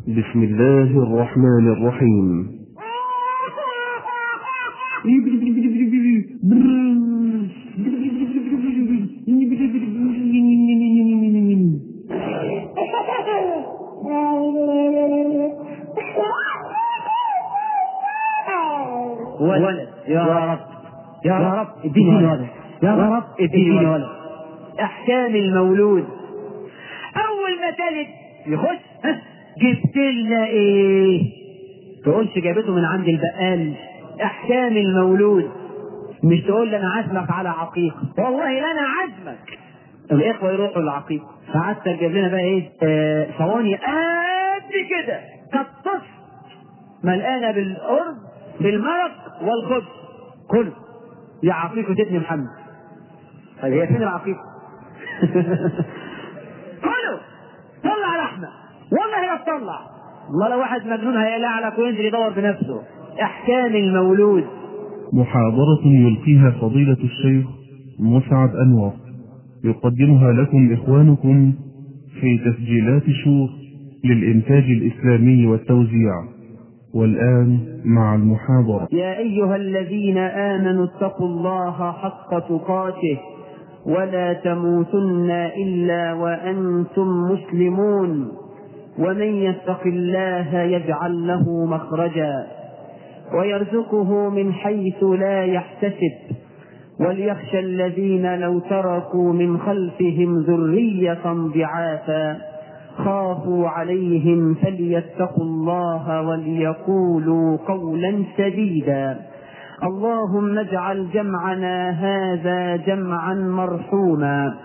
بسم الله الرحمن الرحيم ولد يا رب يا رب اديني ولد يا رب اديني ولد احكام المولود اول ما تلد يخش ها، جبت لنا ايه تقولش جابته من عند البقال احكام المولود مش تقول لي انا عازمك على عقيقه والله لا انا عازمك الاخوه يروحوا للعقيقه فقعدت تجيب لنا بقى ايه آه صواني قد كده كالطفل ملقانه بالارز بالمرق والخبز كل يا عقيقه ابن محمد طيب هي فين العقيقه؟ كله طلع لحمه والله لا تطلع والله لو واحد مجنون هيقلع لك وينزل يدور بنفسه احكام المولود محاضرة يلقيها فضيلة الشيخ مسعد أنور يقدمها لكم إخوانكم في تسجيلات شور للإنتاج الإسلامي والتوزيع والآن مع المحاضرة يا أيها الذين آمنوا اتقوا الله حق تقاته ولا تموتن إلا وأنتم مسلمون ومن يتق الله يجعل له مخرجا ويرزقه من حيث لا يحتسب وليخشى الذين لو تركوا من خلفهم ذرية ضعافا خافوا عليهم فليتقوا الله وليقولوا قولا سديدا اللهم اجعل جمعنا هذا جمعا مرحوما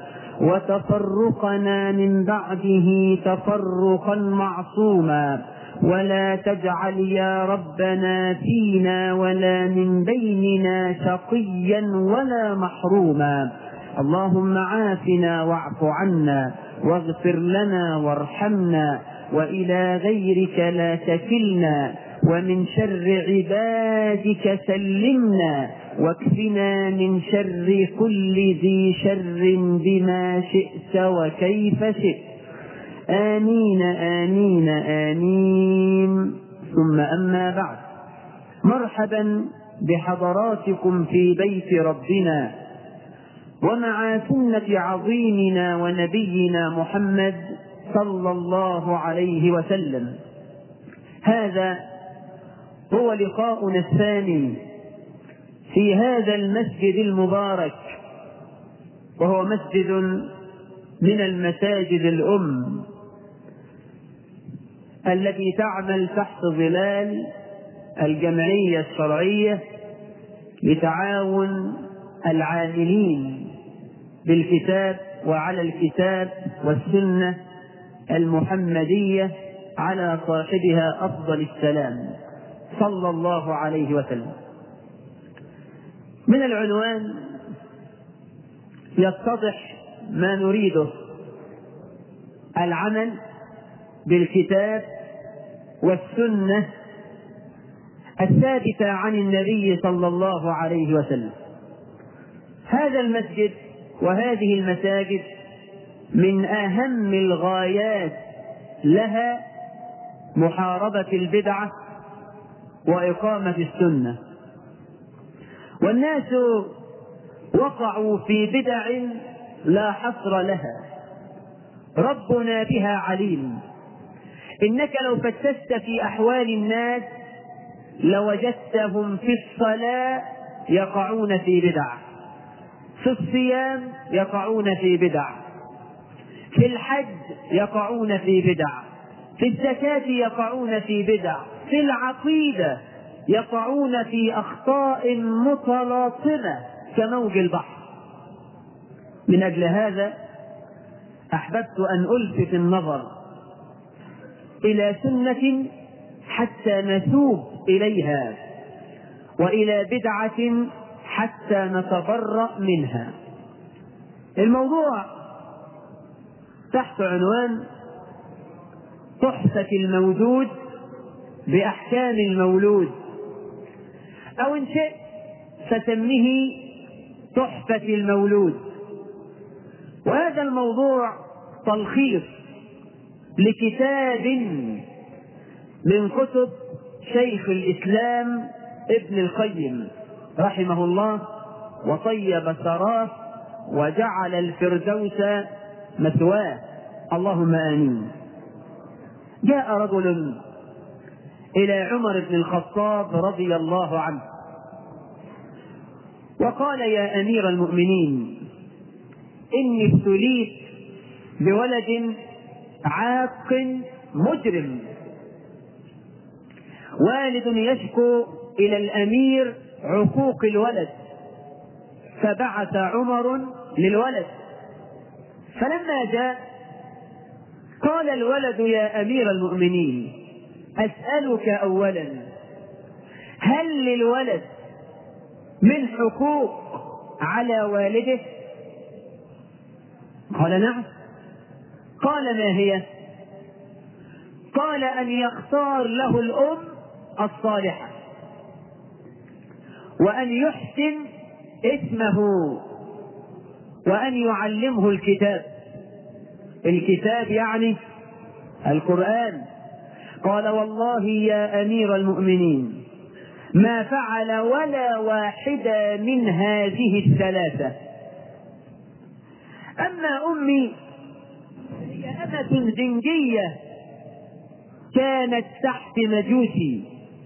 وتفرقنا من بعده تفرقا معصوما ولا تجعل يا ربنا فينا ولا من بيننا شقيا ولا محروما اللهم عافنا واعف عنا واغفر لنا وارحمنا والى غيرك لا تكلنا ومن شر عبادك سلمنا واكفنا من شر كل ذي شر بما شئت وكيف شئت آمين آمين آمين ثم أما بعد مرحبا بحضراتكم في بيت ربنا ومع سنة عظيمنا ونبينا محمد صلى الله عليه وسلم هذا هو لقاؤنا الثاني في هذا المسجد المبارك وهو مسجد من المساجد الأم التي تعمل تحت ظلال الجمعية الشرعية لتعاون العاملين بالكتاب وعلى الكتاب والسنة المحمدية على صاحبها أفضل السلام صلى الله عليه وسلم من العنوان يتضح ما نريده العمل بالكتاب والسنة الثابتة عن النبي صلى الله عليه وسلم هذا المسجد وهذه المساجد من أهم الغايات لها محاربة البدعة وإقامة السنة والناس وقعوا في بدع لا حصر لها ربنا بها عليم انك لو فتشت في احوال الناس لوجدتهم في الصلاه يقعون في بدع في الصيام يقعون في بدع في الحج يقعون في بدع في الزكاه يقعون في بدع في العقيده يقعون في اخطاء متلاطمه كموج البحر من اجل هذا احببت ان الفت النظر الى سنه حتى نتوب اليها والى بدعه حتى نتبرا منها الموضوع تحت عنوان تحفه الموجود باحكام المولود او ان شئت فسمه تحفه المولود وهذا الموضوع تلخيص لكتاب من كتب شيخ الإسلام ابن القيم رحمه الله وطيب ثراه وجعل الفردوس مثواه اللهم آمين جاء رجل إلى عمر بن الخطاب رضي الله عنه وقال يا أمير المؤمنين إني ابتليت بولد عاق مجرم والد يشكو إلى الأمير عقوق الولد فبعث عمر للولد فلما جاء قال الولد يا أمير المؤمنين أسألك أولا هل للولد من حقوق على والده قال نعم قال ما هي قال أن يختار له الأم الصالحة وأن يحسن اسمه وأن يعلمه الكتاب الكتاب يعني القرآن قال والله يا أمير المؤمنين ما فعل ولا واحدة من هذه الثلاثة أما أمي هي أمة زنجية كانت تحت مجوسي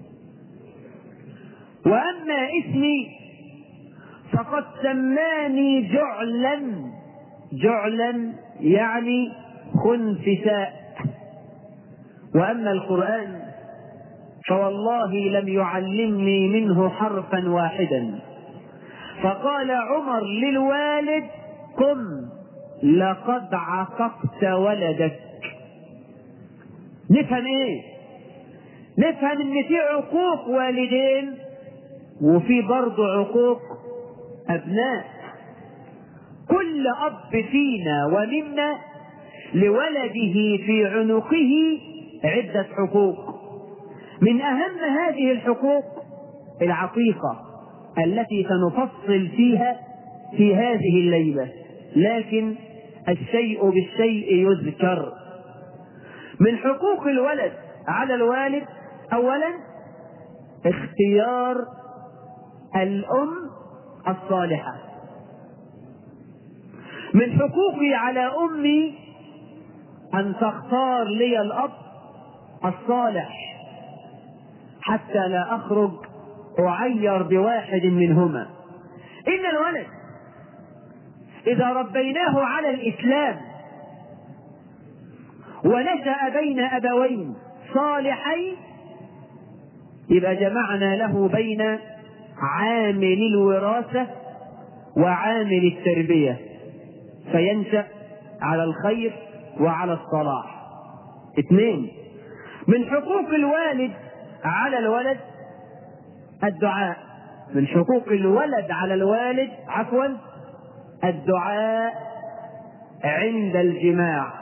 وأما اسمي فقد سماني جعلا جعلا يعني خنفساء وأما القرآن فوالله لم يعلمني منه حرفا واحدا فقال عمر للوالد قم لقد عققت ولدك نفهم ايه نفهم ان في عقوق والدين وفي برضه عقوق ابناء كل اب فينا ومنا لولده في عنقه عده حقوق من اهم هذه الحقوق العقيقه التي سنفصل فيها في هذه الليله لكن الشيء بالشيء يذكر من حقوق الولد على الوالد اولا اختيار الام الصالحه من حقوقي على امي ان تختار لي الاب الصالح حتى لا اخرج اعير بواحد منهما ان الولد اذا ربيناه على الاسلام ونشا بين ابوين صالحين يبقى جمعنا له بين عامل الوراثه وعامل التربيه فينشا على الخير وعلى الصلاح اثنين من حقوق الوالد على الولد الدعاء من حقوق الولد على الوالد عفوا الدعاء عند الجماع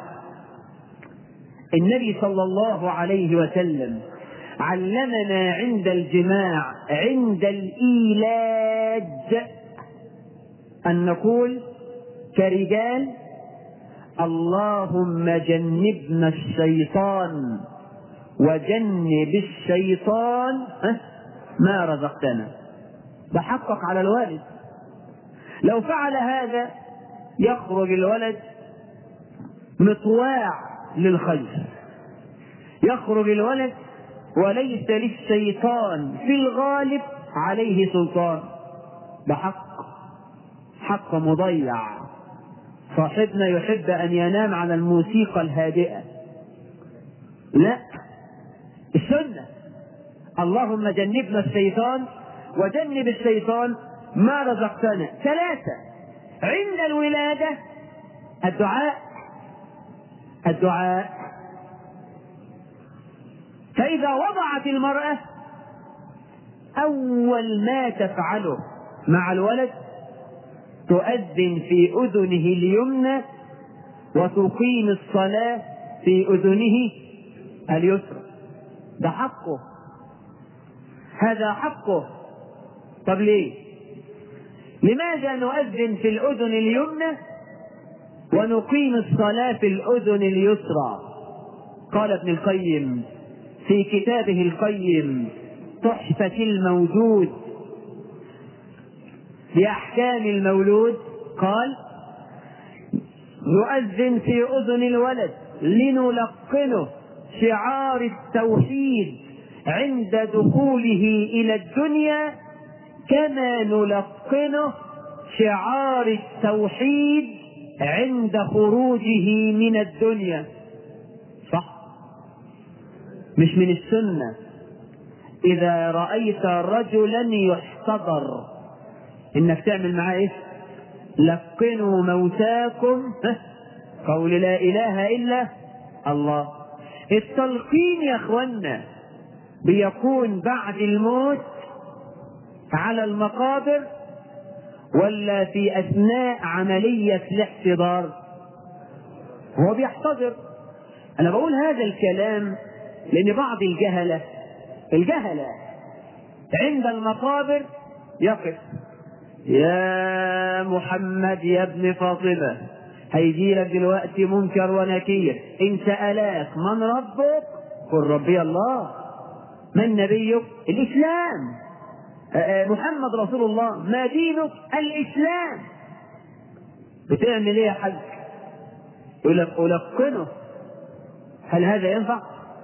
النبي صلى الله عليه وسلم علمنا عند الجماع عند الايلاج ان نقول كرجال اللهم جنبنا الشيطان وجنب الشيطان ما رزقتنا بحقق على الوالد لو فعل هذا يخرج الولد مطواع للخير يخرج الولد وليس للشيطان في الغالب عليه سلطان بحق حق مضيع صاحبنا يحب ان ينام على الموسيقى الهادئه لا السنه اللهم جنبنا الشيطان وجنب الشيطان ما رزقتنا ثلاثه عند الولاده الدعاء الدعاء فاذا وضعت المراه اول ما تفعله مع الولد تؤذن في اذنه اليمنى وتقيم الصلاه في اذنه اليسرى ده حقه هذا حقه طب ليه لماذا نؤذن في الاذن اليمنى ونقيم الصلاه في الاذن اليسرى قال ابن القيم في كتابه القيم تحفة الموجود بأحكام المولود قال نؤذن في أذن الولد لنلقنه شعار التوحيد عند دخوله إلى الدنيا كما نلقنه شعار التوحيد عند خروجه من الدنيا صح مش من السنة إذا رأيت رجلا يحتضر إنك تعمل معاه إيه؟ لقنوا موتاكم قول لا إله إلا الله التلقين يا اخوانا بيكون بعد الموت على المقابر ولا في اثناء عمليه الاحتضار هو بيحتضر انا بقول هذا الكلام لان بعض الجهله الجهله عند المقابر يقف يا محمد يا ابن فاطمه هيجي لك دلوقتي منكر ونكير ان سألاك من ربك قل ربي الله من نبيك الاسلام محمد رسول الله ما دينك الاسلام بتعمل ايه يا حاج يقول لك القنه هل هذا ينفع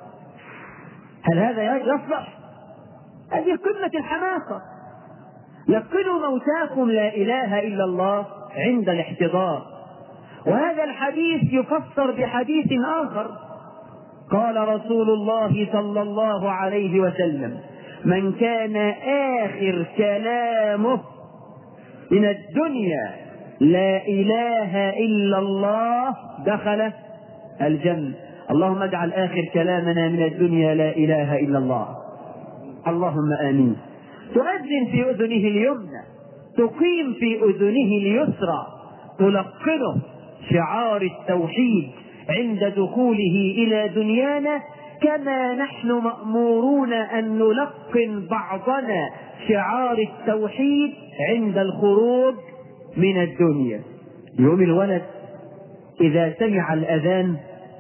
هل هذا يصلح هذه قمه الحماقه لقنوا موتاكم لا اله الا الله عند الاحتضار وهذا الحديث يفسر بحديث آخر قال رسول الله صلى الله عليه وسلم من كان آخر كلامه من الدنيا لا إله إلا الله دخل الجنة اللهم اجعل آخر كلامنا من الدنيا لا إله إلا الله اللهم آمين تؤذن في أذنه اليمنى تقيم في أذنه اليسرى تلقنه شعار التوحيد عند دخوله الى دنيانا كما نحن مامورون ان نلقن بعضنا شعار التوحيد عند الخروج من الدنيا يوم الولد اذا سمع الاذان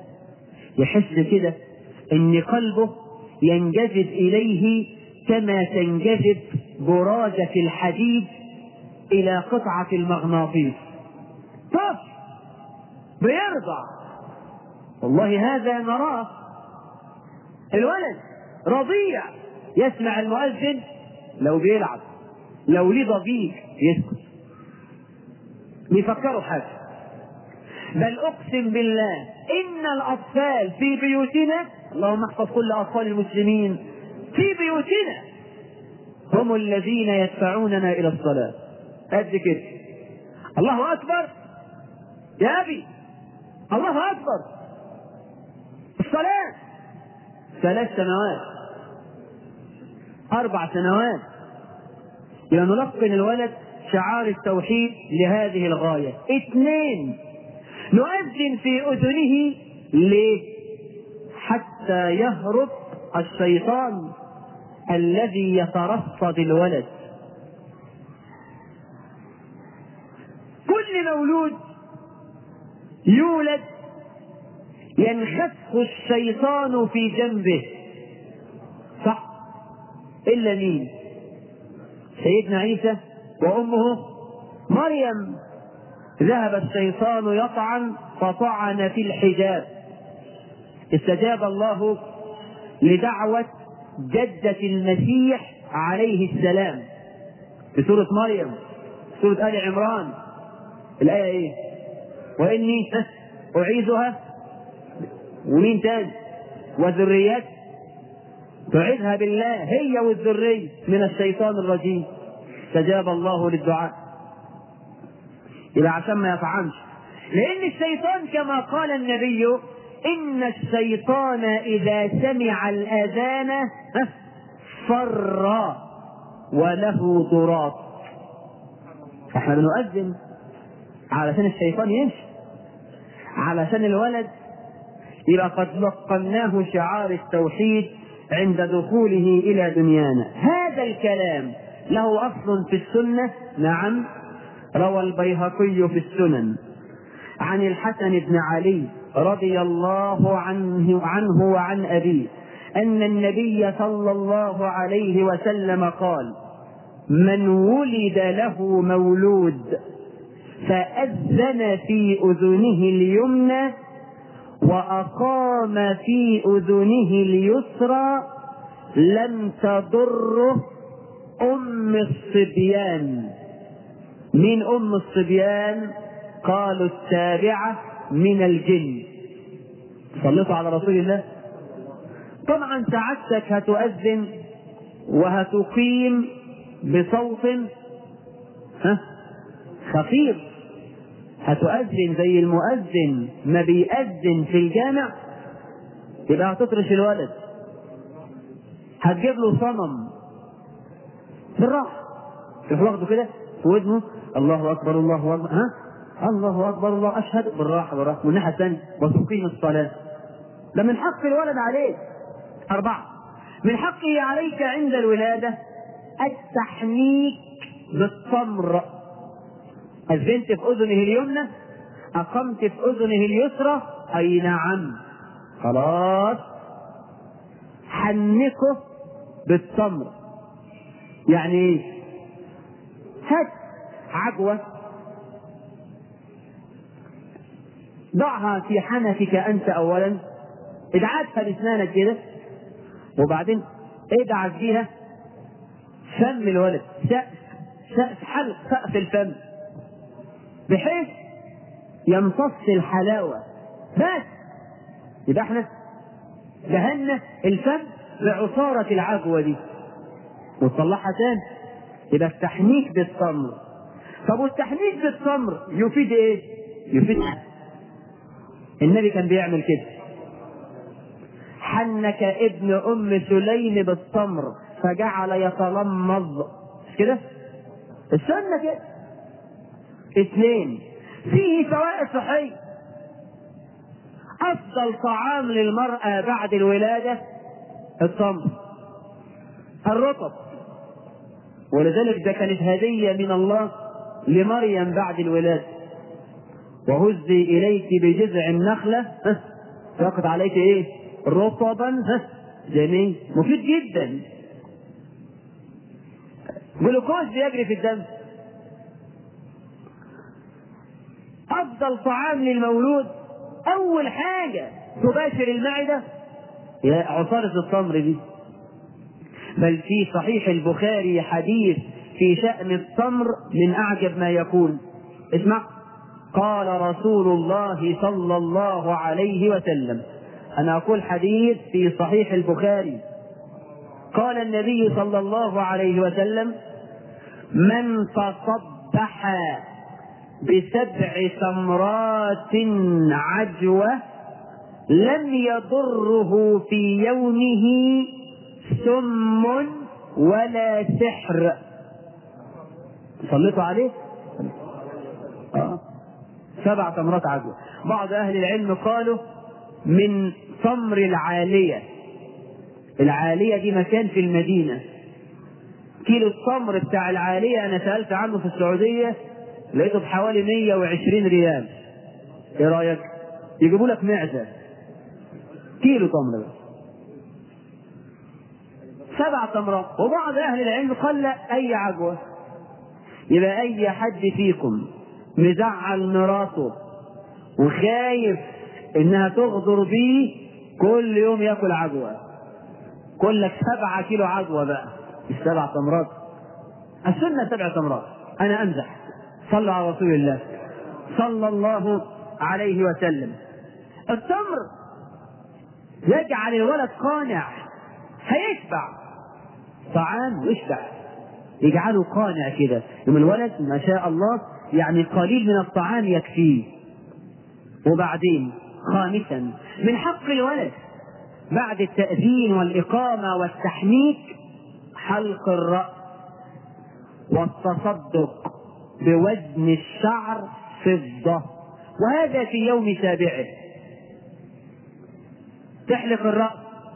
يحس كده ان قلبه ينجذب اليه كما تنجذب برازه الحديد الى قطعه المغناطيس طف بيرضع والله هذا نراه الولد رضيع يسمع المؤذن لو بيلعب لو ليه ضجيج يسكت بيفكروا حاجه بل اقسم بالله ان الاطفال في بيوتنا اللهم احفظ كل اطفال المسلمين في بيوتنا هم الذين يدفعوننا الى الصلاه قد كده الله اكبر يا ابي الله اكبر الصلاه ثلاث سنوات اربع سنوات يبقى نلقن الولد شعار التوحيد لهذه الغايه اثنين نؤذن في اذنه ليه حتى يهرب الشيطان الذي يترصد الولد كل مولود يولد ينخسه الشيطان في جنبه صح الا مين سيدنا عيسى وامه مريم ذهب الشيطان يطعن فطعن في الحجاب استجاب الله لدعوة جدة المسيح عليه السلام في سورة مريم سورة آل عمران الآية إيه؟ وإني أعيذها ومين تاني؟ وذريات تعيذها بالله هي والذرية من الشيطان الرجيم استجاب الله للدعاء يبقى عشان ما يطعنش لأن الشيطان كما قال النبي إن الشيطان إذا سمع الأذان فر وله ضراط احنا بنؤذن علشان الشيطان يمشي علشان الولد يبقى قد لقناه شعار التوحيد عند دخوله إلى دنيانا هذا الكلام له أصل في السنة نعم روى البيهقي في السنن عن الحسن بن علي رضي الله عنه عنه وعن أبيه أن النبي صلى الله عليه وسلم قال من ولد له مولود فأذن في أذنه اليمنى وأقام في أذنه اليسرى لم تضره أم الصبيان من أم الصبيان قالوا السابعة من الجن صليتوا على رسول الله طبعا سعادتك هتؤذن وهتقيم بصوت ها خفيف هتؤذن زي المؤذن ما بيأذن في الجامع يبقى هتطرش الولد هتجيب له صنم بالراحة تروح واخده كده في ودنه الله أكبر الله أكبر ها الله أكبر الله أشهد بالراحة بالراحة والناحية الثانية وتقيم الصلاة ده من حق الولد عليك أربعة من حقه عليك عند الولادة التحنيك بالتمر أذنت في أذنه اليمنى أقمت في أذنه اليسرى أي نعم خلاص حنكه بالتمر يعني ايه؟ هات عجوة ضعها في حنكك أنت أولا ادعكها بأسنانك كده وبعدين ادعك بيها فم الولد سقف سقف حلق سقف الفم بحيث يمتص الحلاوة بس يبقى احنا دهنا الفم بعصارة العجوة دي وتطلعها تاني يبقى التحنيك بالتمر طب والتحنيك بالتمر يفيد ايه؟ يفيد النبي كان بيعمل كده حنك ابن ام سليم بالتمر فجعل يتلمظ مش كده؟ السنة كده اثنين فيه فوائد صحية أفضل طعام للمرأة بعد الولادة التمر الرطب ولذلك ده كانت هدية من الله لمريم بعد الولادة وهزي إليك بجذع النخلة سقط عليك إيه؟ رطبا جميل مفيد جدا جلوكوز بيجري في الدم افضل طعام للمولود اول حاجه تباشر المعده هي عصاره التمر دي بل في صحيح البخاري حديث في شأن التمر من أعجب ما يكون اسمع قال رسول الله صلى الله عليه وسلم أنا أقول حديث في صحيح البخاري قال النبي صلى الله عليه وسلم من تصبح بسبع تمرات عجوة لم يضره في يومه سم ولا سحر صليتوا عليه آه. سبع تمرات عجوة بعض أهل العلم قالوا من تمر العالية العالية دي مكان في المدينة كيلو التمر بتاع العالية أنا سألت عنه في السعودية لقيته بحوالي 120 ريال إيه رأيك؟ يجيبوا لك معزة كيلو تمر بس سبع تمرات وبعض أهل العلم قال لا أي عجوة يبقى أي حد فيكم مزعل مراته وخايف إنها تغدر بيه كل يوم ياكل عجوة كل لك سبعة كيلو عجوة بقى مش سبع تمرات السنة سبع تمرات أنا أمزح صلوا على رسول الله صلى الله عليه وسلم التمر يجعل الولد قانع هيشبع طعام ويشبع يجعله قانع كده يوم الولد ما شاء الله يعني قليل من الطعام يكفيه وبعدين خامسا من حق الولد بعد التأذين والإقامة والتحنيك حلق الرأس والتصدق بوزن الشعر فضة وهذا في يوم سابعه تحلق الرأس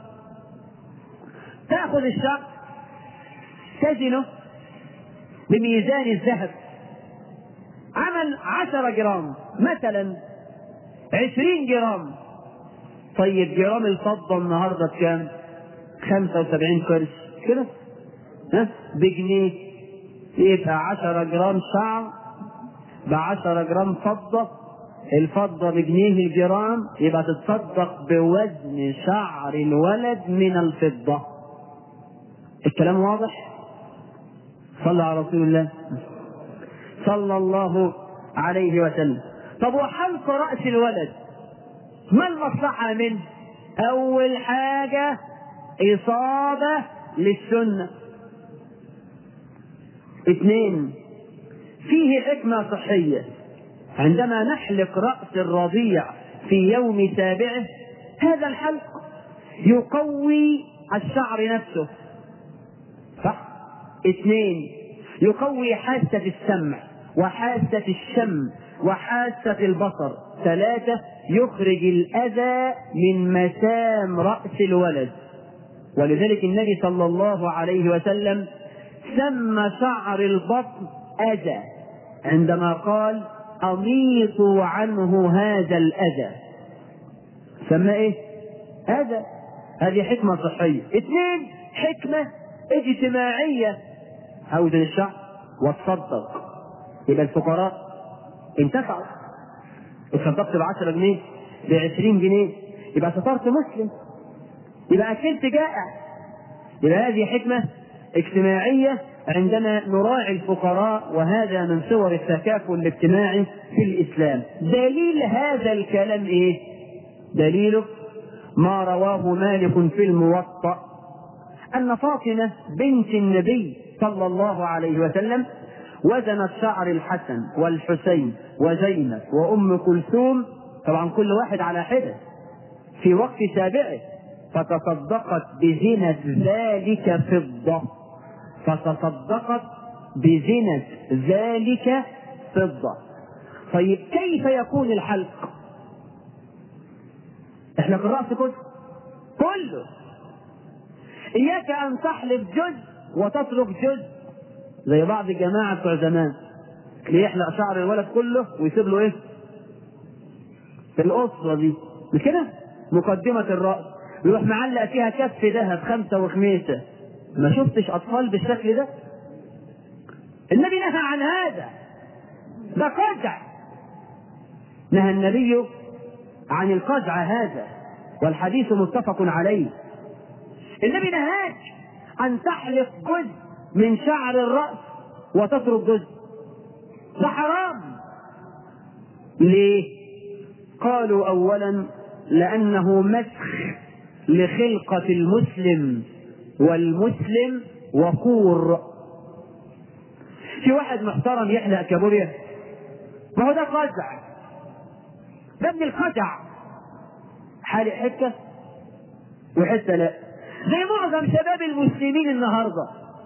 تأخذ الشعر تزنه بميزان الذهب عمل عشرة جرام مثلا عشرين جرام طيب جرام الفضة النهاردة بكام؟ 75 قرش كده ها بجنيه يبقى 10 جرام شعر ب 10 جرام فضة الفضة بجنيه الجرام يبقى تتصدق بوزن شعر الولد من الفضة الكلام واضح صلى على رسول الله صلى الله عليه وسلم طب وحلق رأس الولد ما المصلحة منه أول حاجة إصابة للسنة اثنين فيه حكمة صحية عندما نحلق رأس الرضيع في يوم سابعه هذا الحلق يقوي الشعر نفسه صح اثنين يقوي حاسة السمع وحاسة الشم وحاسة البصر ثلاثة يخرج الأذى من مسام رأس الولد ولذلك النبي صلى الله عليه وسلم سمى شعر البطن أذى عندما قال أميطوا عنه هذا الأذى سمى إيه؟ أذى هذه حكمة صحية اثنين حكمة اجتماعية أوزن الشعر وتصدق يبقى الفقراء انتفعوا تصدقت ب 10 جنيه ب 20 جنيه يبقى سترت مسلم يبقى اكلت جائع يبقى هذه حكمه اجتماعيه عندما نراعي الفقراء وهذا من صور التكافل الاجتماعي في الاسلام دليل هذا الكلام ايه دليله ما رواه مالك في الموطأ أن فاطمة بنت النبي صلى الله عليه وسلم وزنت شعر الحسن والحسين وزينب وأم كلثوم طبعا كل واحد على حدة في وقت سابعه فتصدقت بزنة ذلك فضة فتصدقت بزنة ذلك فضة طيب كيف يكون الحلق احنا في الرأس كله كله إياك أن تحلق جزء وتترك جزء زي بعض الجماعة بتوع زمان يحلق شعر الولد كله ويسيب له ايه؟ القصة دي مش كده؟ مقدمة الرأس يروح معلق فيها كف ذهب خمسة وخميسة ما شفتش أطفال بالشكل ده؟ النبي نهى عن هذا ده قزع نهى النبي عن القزع هذا والحديث متفق عليه النبي نهاك أن تحلق جزء من شعر الرأس وتترك جزء ده حرام ليه قالوا اولا لانه مسخ لخلقة المسلم والمسلم وقور في واحد محترم يحلق كابوريا ما هو ده قزع ده من القزع حالق حته وحته لا زي معظم شباب المسلمين النهارده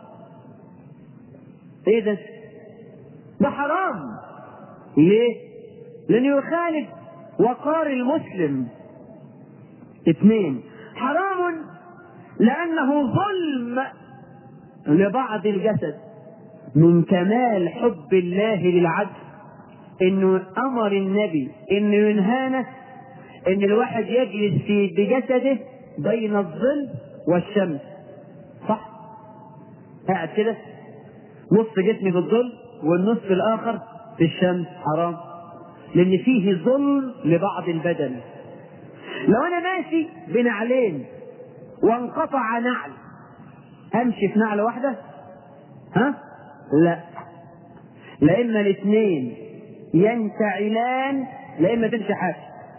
ايه ده؟ ده حرام ليه؟ لأنه يخالف وقار المسلم اثنين حرام لأنه ظلم لبعض الجسد من كمال حب الله للعبد انه امر النبي انه ينهانا ان الواحد يجلس في بجسده بين الظل والشمس صح قاعد كده نص جسمي في الظل والنصف الاخر في الشمس حرام لان فيه ظلم لبعض البدن لو انا ماشي بنعلين وانقطع نعل امشي في نعله واحده ها لا لا اما الاثنين ينتعلان لا اما تمشي حاجه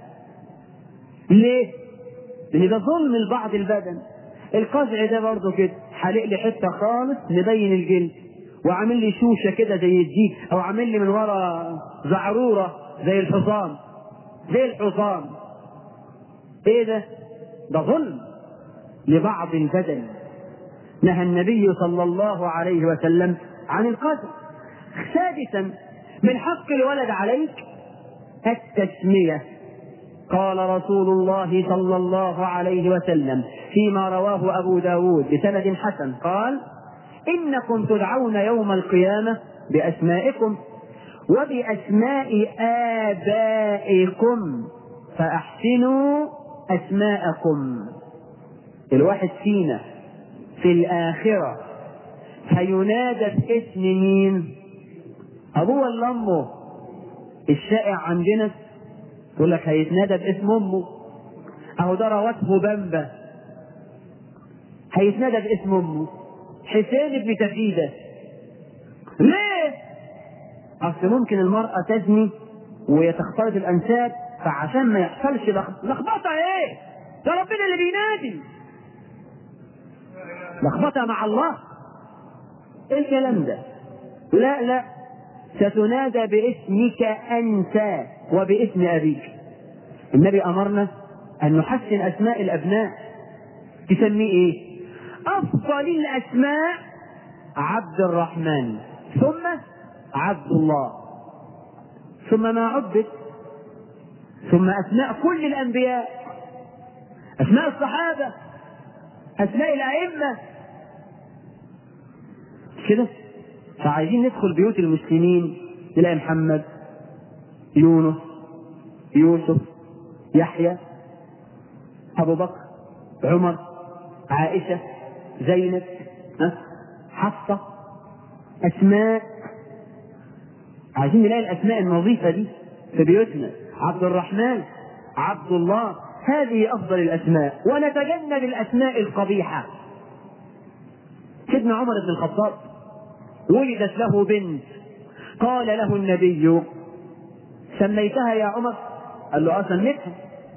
ليه لان ده ظلم لبعض البدن القزع ده برضه كده حالق لي حته خالص مبين الجلد وعامل لي شوشه كده زي الديك او عامل لي من ورا زعروره زي الحصان زي الحصان ايه ده ده ظلم لبعض البدن نهى النبي صلى الله عليه وسلم عن القتل سادسا من حق الولد عليك التسمية قال رسول الله صلى الله عليه وسلم فيما رواه أبو داود بسند حسن قال إنكم تدعون يوم القيامة بأسمائكم وبأسماء آبائكم فأحسنوا أسماءكم الواحد فينا في الآخرة هينادى باسم مين؟ أبوه ولا أمه؟ الشائع عندنا يقول لك هيتنادى باسم أمه أهو ده روته بمبة هيتنادى باسم أمه حسين بن تفيدة ليه؟ أصل ممكن المرأة تزني ويتختلط الأنساب فعشان ما يحصلش لخبطة إيه؟ ده ربنا اللي بينادي لخبطة مع الله ايه الكلام ده لا لا ستنادى باسمك انت وباسم ابيك النبي امرنا ان نحسن اسماء الابناء تسميه ايه افضل الاسماء عبد الرحمن ثم عبد الله ثم ما عبد ثم اسماء كل الانبياء اسماء الصحابه اسماء الائمه كده فعايزين ندخل بيوت المسلمين نلاقي محمد يونس يوسف يحيى ابو بكر عمر عائشه زينب ها حفصه اسماء عايزين نلاقي الاسماء النظيفه دي في بيوتنا عبد الرحمن عبد الله هذه افضل الاسماء ونتجنب الاسماء القبيحه سيدنا عمر بن الخطاب ولدت له بنت قال له النبي سميتها يا عمر قال له اه سميتها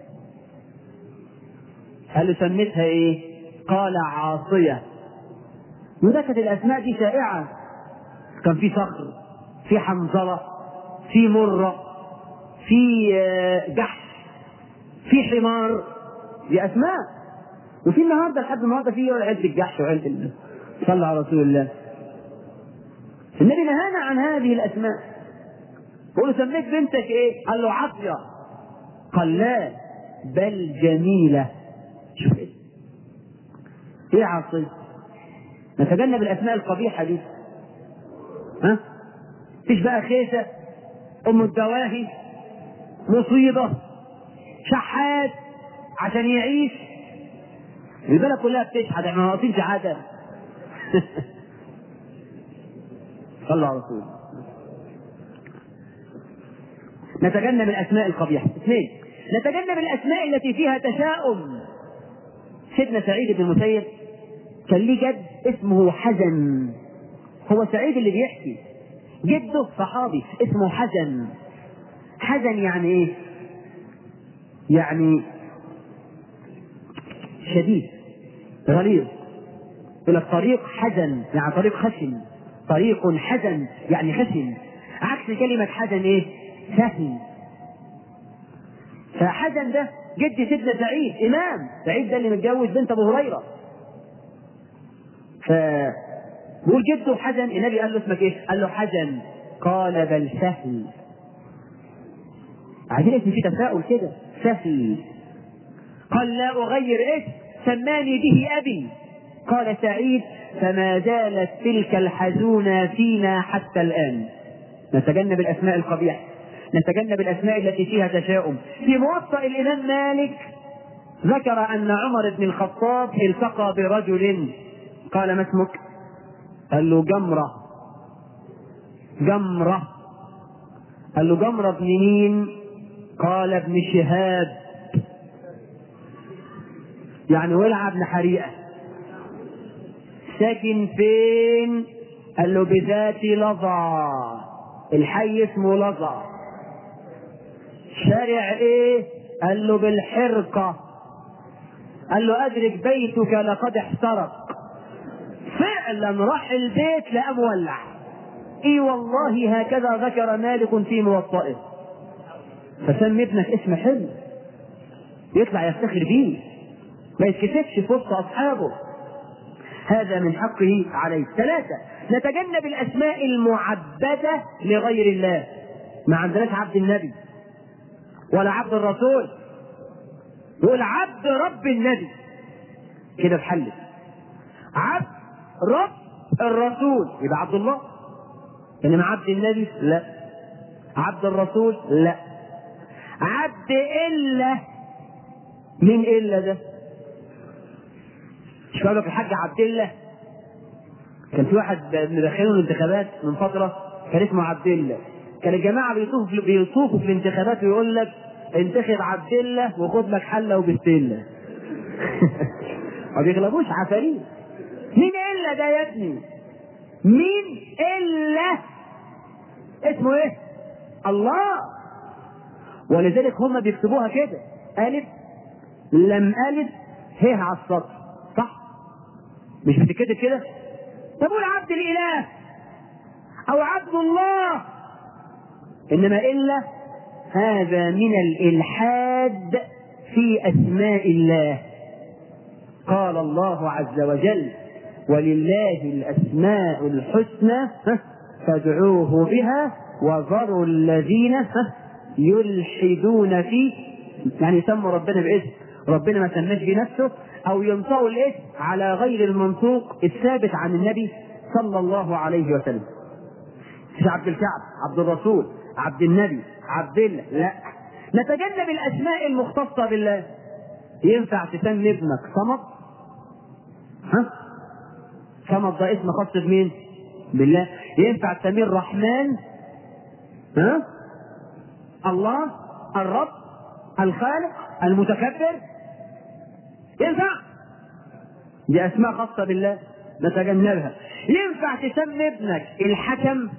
قال له سميتها ايه قال عاصية وده كانت الاسماء دي شائعة كان في صخر في حنظلة في مرة في جحش في حمار دي اسماء وفي النهارده لحد النهارده في عيله الجحش وعيله صلى على رسول الله النبي نهانا عن هذه الاسماء قول سميت بنتك ايه قال له عافيه قال لا بل جميله شوف ايه ايه عاصيه نتجنب الاسماء القبيحه دي ها فيش بقى خيسه ام الدواهي مصيبه شحات عشان يعيش البلد كلها بتشحت احنا ناقصين شحاته صلى على رسول نتجنب الاسماء القبيحه اثنين نتجنب الاسماء التي فيها تشاؤم سيدنا سعيد بن المسيب كان ليه جد اسمه حزن هو سعيد اللي بيحكي جده صحابي اسمه حزن حزن يعني ايه يعني شديد غليظ يقول لك طريق حزن يعني طريق خشن طريق حزن يعني خشن عكس كلمة حزن ايه؟ سهل فحزن ده جد سيدنا سعيد إمام سعيد ده اللي متجوز بنت أبو هريرة ف بيقول جده حزن النبي قال له اسمك ايه؟ قال له حزن قال بل سهل عايزين اسم فيه تساؤل كده سهل قال لا أغير اسم سماني به أبي قال سعيد فما زالت تلك الحزونة فينا حتى الآن نتجنب الأسماء القبيحة نتجنب الأسماء التي فيها تشاؤم في موطأ الإمام مالك ذكر أن عمر بن الخطاب التقى برجل قال ما اسمك؟ قال له جمرة جمرة قال له جمرة بن مين؟ قال ابن شهاب يعني ولع ابن حريقة ساكن فين؟ قال له بذات لظى الحي اسمه لظى شارع ايه؟ قال له بالحرقة قال له أدرك بيتك لقد احترق فعلا راح البيت لقى مولع اي والله هكذا ذكر مالك في موطئه فسمي ابنك اسم حلو يطلع يفتخر بيه ما يتكسفش في وسط اصحابه هذا من حقه عليه ثلاثة نتجنب الأسماء المعبدة لغير الله ما عندناش عبد النبي ولا عبد الرسول يقول عبد رب النبي كده بحلف عبد رب الرسول يبقى عبد الله انما عبد النبي لا عبد الرسول لا عبد الا من الا ده مش بقول لك الحاج عبد الله كان في واحد مدخله الانتخابات من فتره كان اسمه عبد الله كان الجماعه بيطوفوا بيطوفوا في الانتخابات ويقول لك انتخب عبد الله وخد لك حله وبستله ما بيغلبوش عفاريت مين الا ده يا ابني مين الا اسمه ايه الله ولذلك هم بيكتبوها كده الف لم الف ه على السطر صح مش بتتكتب كده طب قول عبد الاله او عبد الله انما الا هذا من الالحاد في اسماء الله قال الله عز وجل ولله الاسماء الحسنى فادعوه بها وذروا الذين يلحدون فيه يعني يسموا ربنا باسم ربنا ما سماش بنفسه او ينطقوا الاسم على غير المنطوق الثابت عن النبي صلى الله عليه وسلم مش عبد الكعب عبد الرسول عبد النبي عبد الله لا نتجنب الاسماء المختصه بالله ينفع تسمي ابنك صمد ها صمد ده اسم خاص بمين بالله ينفع تسميه الرحمن ها الله الرب الخالق المتكبر ينفع دي اسماء خاصه بالله نتجنبها ينفع تسمي ابنك الحكم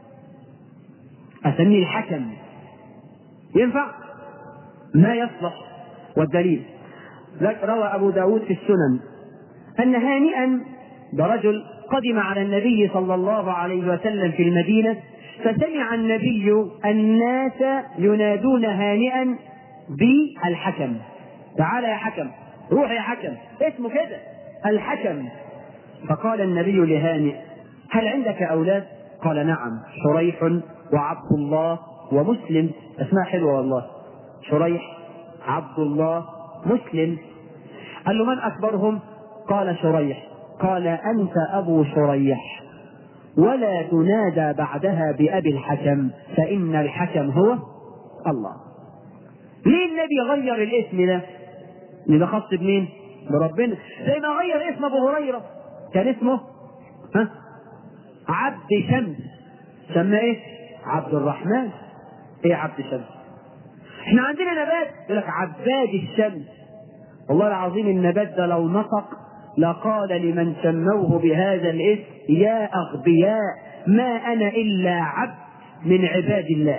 اسميه الحكم ينفع ما يصلح والدليل روى ابو داود في السنن ان هانئا برجل قدم على النبي صلى الله عليه وسلم في المدينه فسمع النبي الناس ينادون هانئا بالحكم تعال يا حكم روح يا حكم اسمه كده الحكم فقال النبي لهانئ هل عندك اولاد قال نعم شريح وعبد الله ومسلم اسماء حلوه والله شريح عبد الله مسلم قال له من اكبرهم قال شريح قال انت ابو شريح ولا تنادى بعدها بأبي الحكم فإن الحكم هو الله ليه النبي غير الاسم ده؟ اللي ده خاص بمين؟ بربنا زي ما غير اسم ابو هريره كان اسمه ها؟ عبد شمس سمى ايه؟ عبد الرحمن ايه عبد شمس؟ احنا عندنا نبات يقول لك عباد الشمس والله العظيم النبات ده لو نطق لقال لمن سموه بهذا الاسم يا أغبياء ما أنا إلا عبد من عباد الله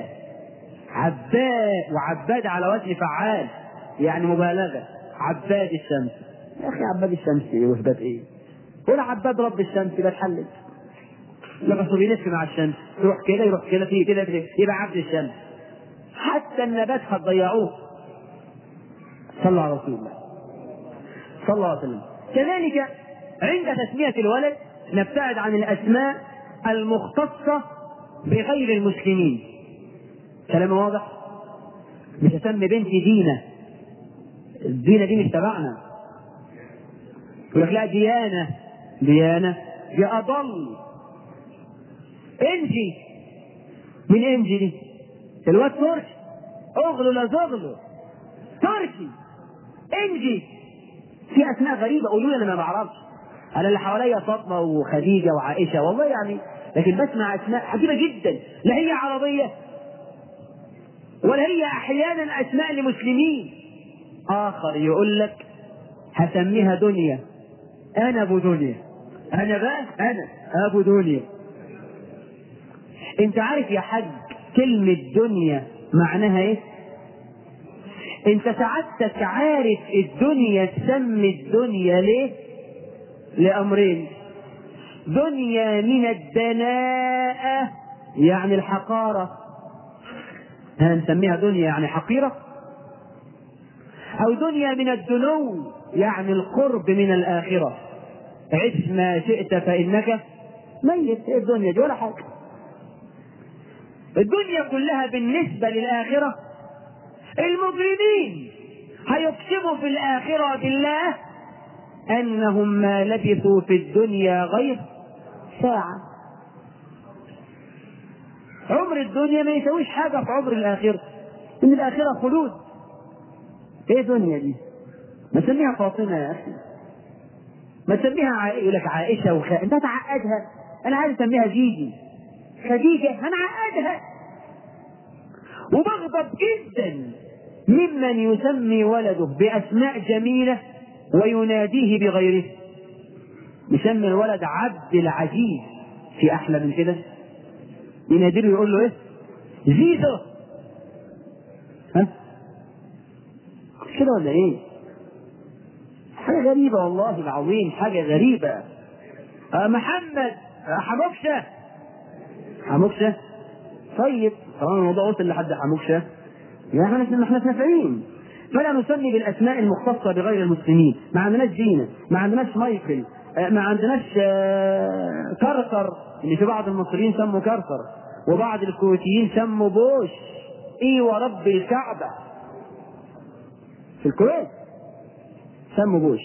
عباد وعباد على وجه فعال يعني مبالغة عباد الشمس يا أخي عباد الشمس إيه وهبات إيه قول عباد رب الشمس بتحلل لما بيلف مع الشمس يروح كده يروح كده فيه كده كده يبقى عبد الشمس حتى النبات هتضيعوه صلى على رسول الله صلى الله عليه وسلم كذلك عند تسمية الولد نبتعد عن الأسماء المختصة بغير المسلمين كلام واضح مش أسمي بنتي دينا الدينا دي مش تبعنا يقول لك لا ديانة ديانة دي أضل انجي من انجي دي الواد تركي اغلو لا زغلو تركي انجي في اسماء غريبه قولوا لي انا ما بعرفش انا اللي حواليا فاطمه وخديجه وعائشه والله يعني لكن بسمع اسماء عجيبه جدا لا هي عربيه ولا هي احيانا اسماء لمسلمين اخر يقول لك هسميها دنيا انا ابو دنيا انا بقى انا ابو دنيا انت عارف يا حاج كلمه دنيا معناها ايه انت سعادتك عارف الدنيا تسمي الدنيا ليه لامرين دنيا من الدناءة يعني الحقارة هنسميها دنيا يعني حقيرة أو دنيا من الدنو يعني القرب من الآخرة عش ما شئت فإنك ميت إيه الدنيا دي ولا حاجة الدنيا كلها بالنسبة للآخرة المجرمين هيقسموا في الآخرة بالله أنهم ما لبثوا في الدنيا غير ساعة عمر الدنيا ما يسويش حاجة في عمر الآخرة إن الآخرة خلود إيه دنيا دي؟ نسميها فاطمة يا أخي ما تسميها عائشة يقول لك عائشة وخ... انت تعقدها انا عايز اسميها جيجي خديجة هنعقدها وبغضب جدا ممن يسمي ولده بأسماء جميلة ويناديه بغيره يسمي الولد عبد العزيز في أحلى من كده ينادي له يقول له إيه زيزو ها مش كده ولا إيه حاجة غريبة والله العظيم حاجة غريبة آه محمد آه حموكشة حموكشة طيب طالما الموضوع وصل لحد حموكشة يا احنا احنا نافعين فلا نسمي بالاسماء المختصه بغير المسلمين ما عندناش دينا ما عندناش مايكل ما عندناش كركر اللي في بعض المصريين سموا كركر وبعض الكويتيين سموا بوش اي ورب الكعبه في الكويت سموا بوش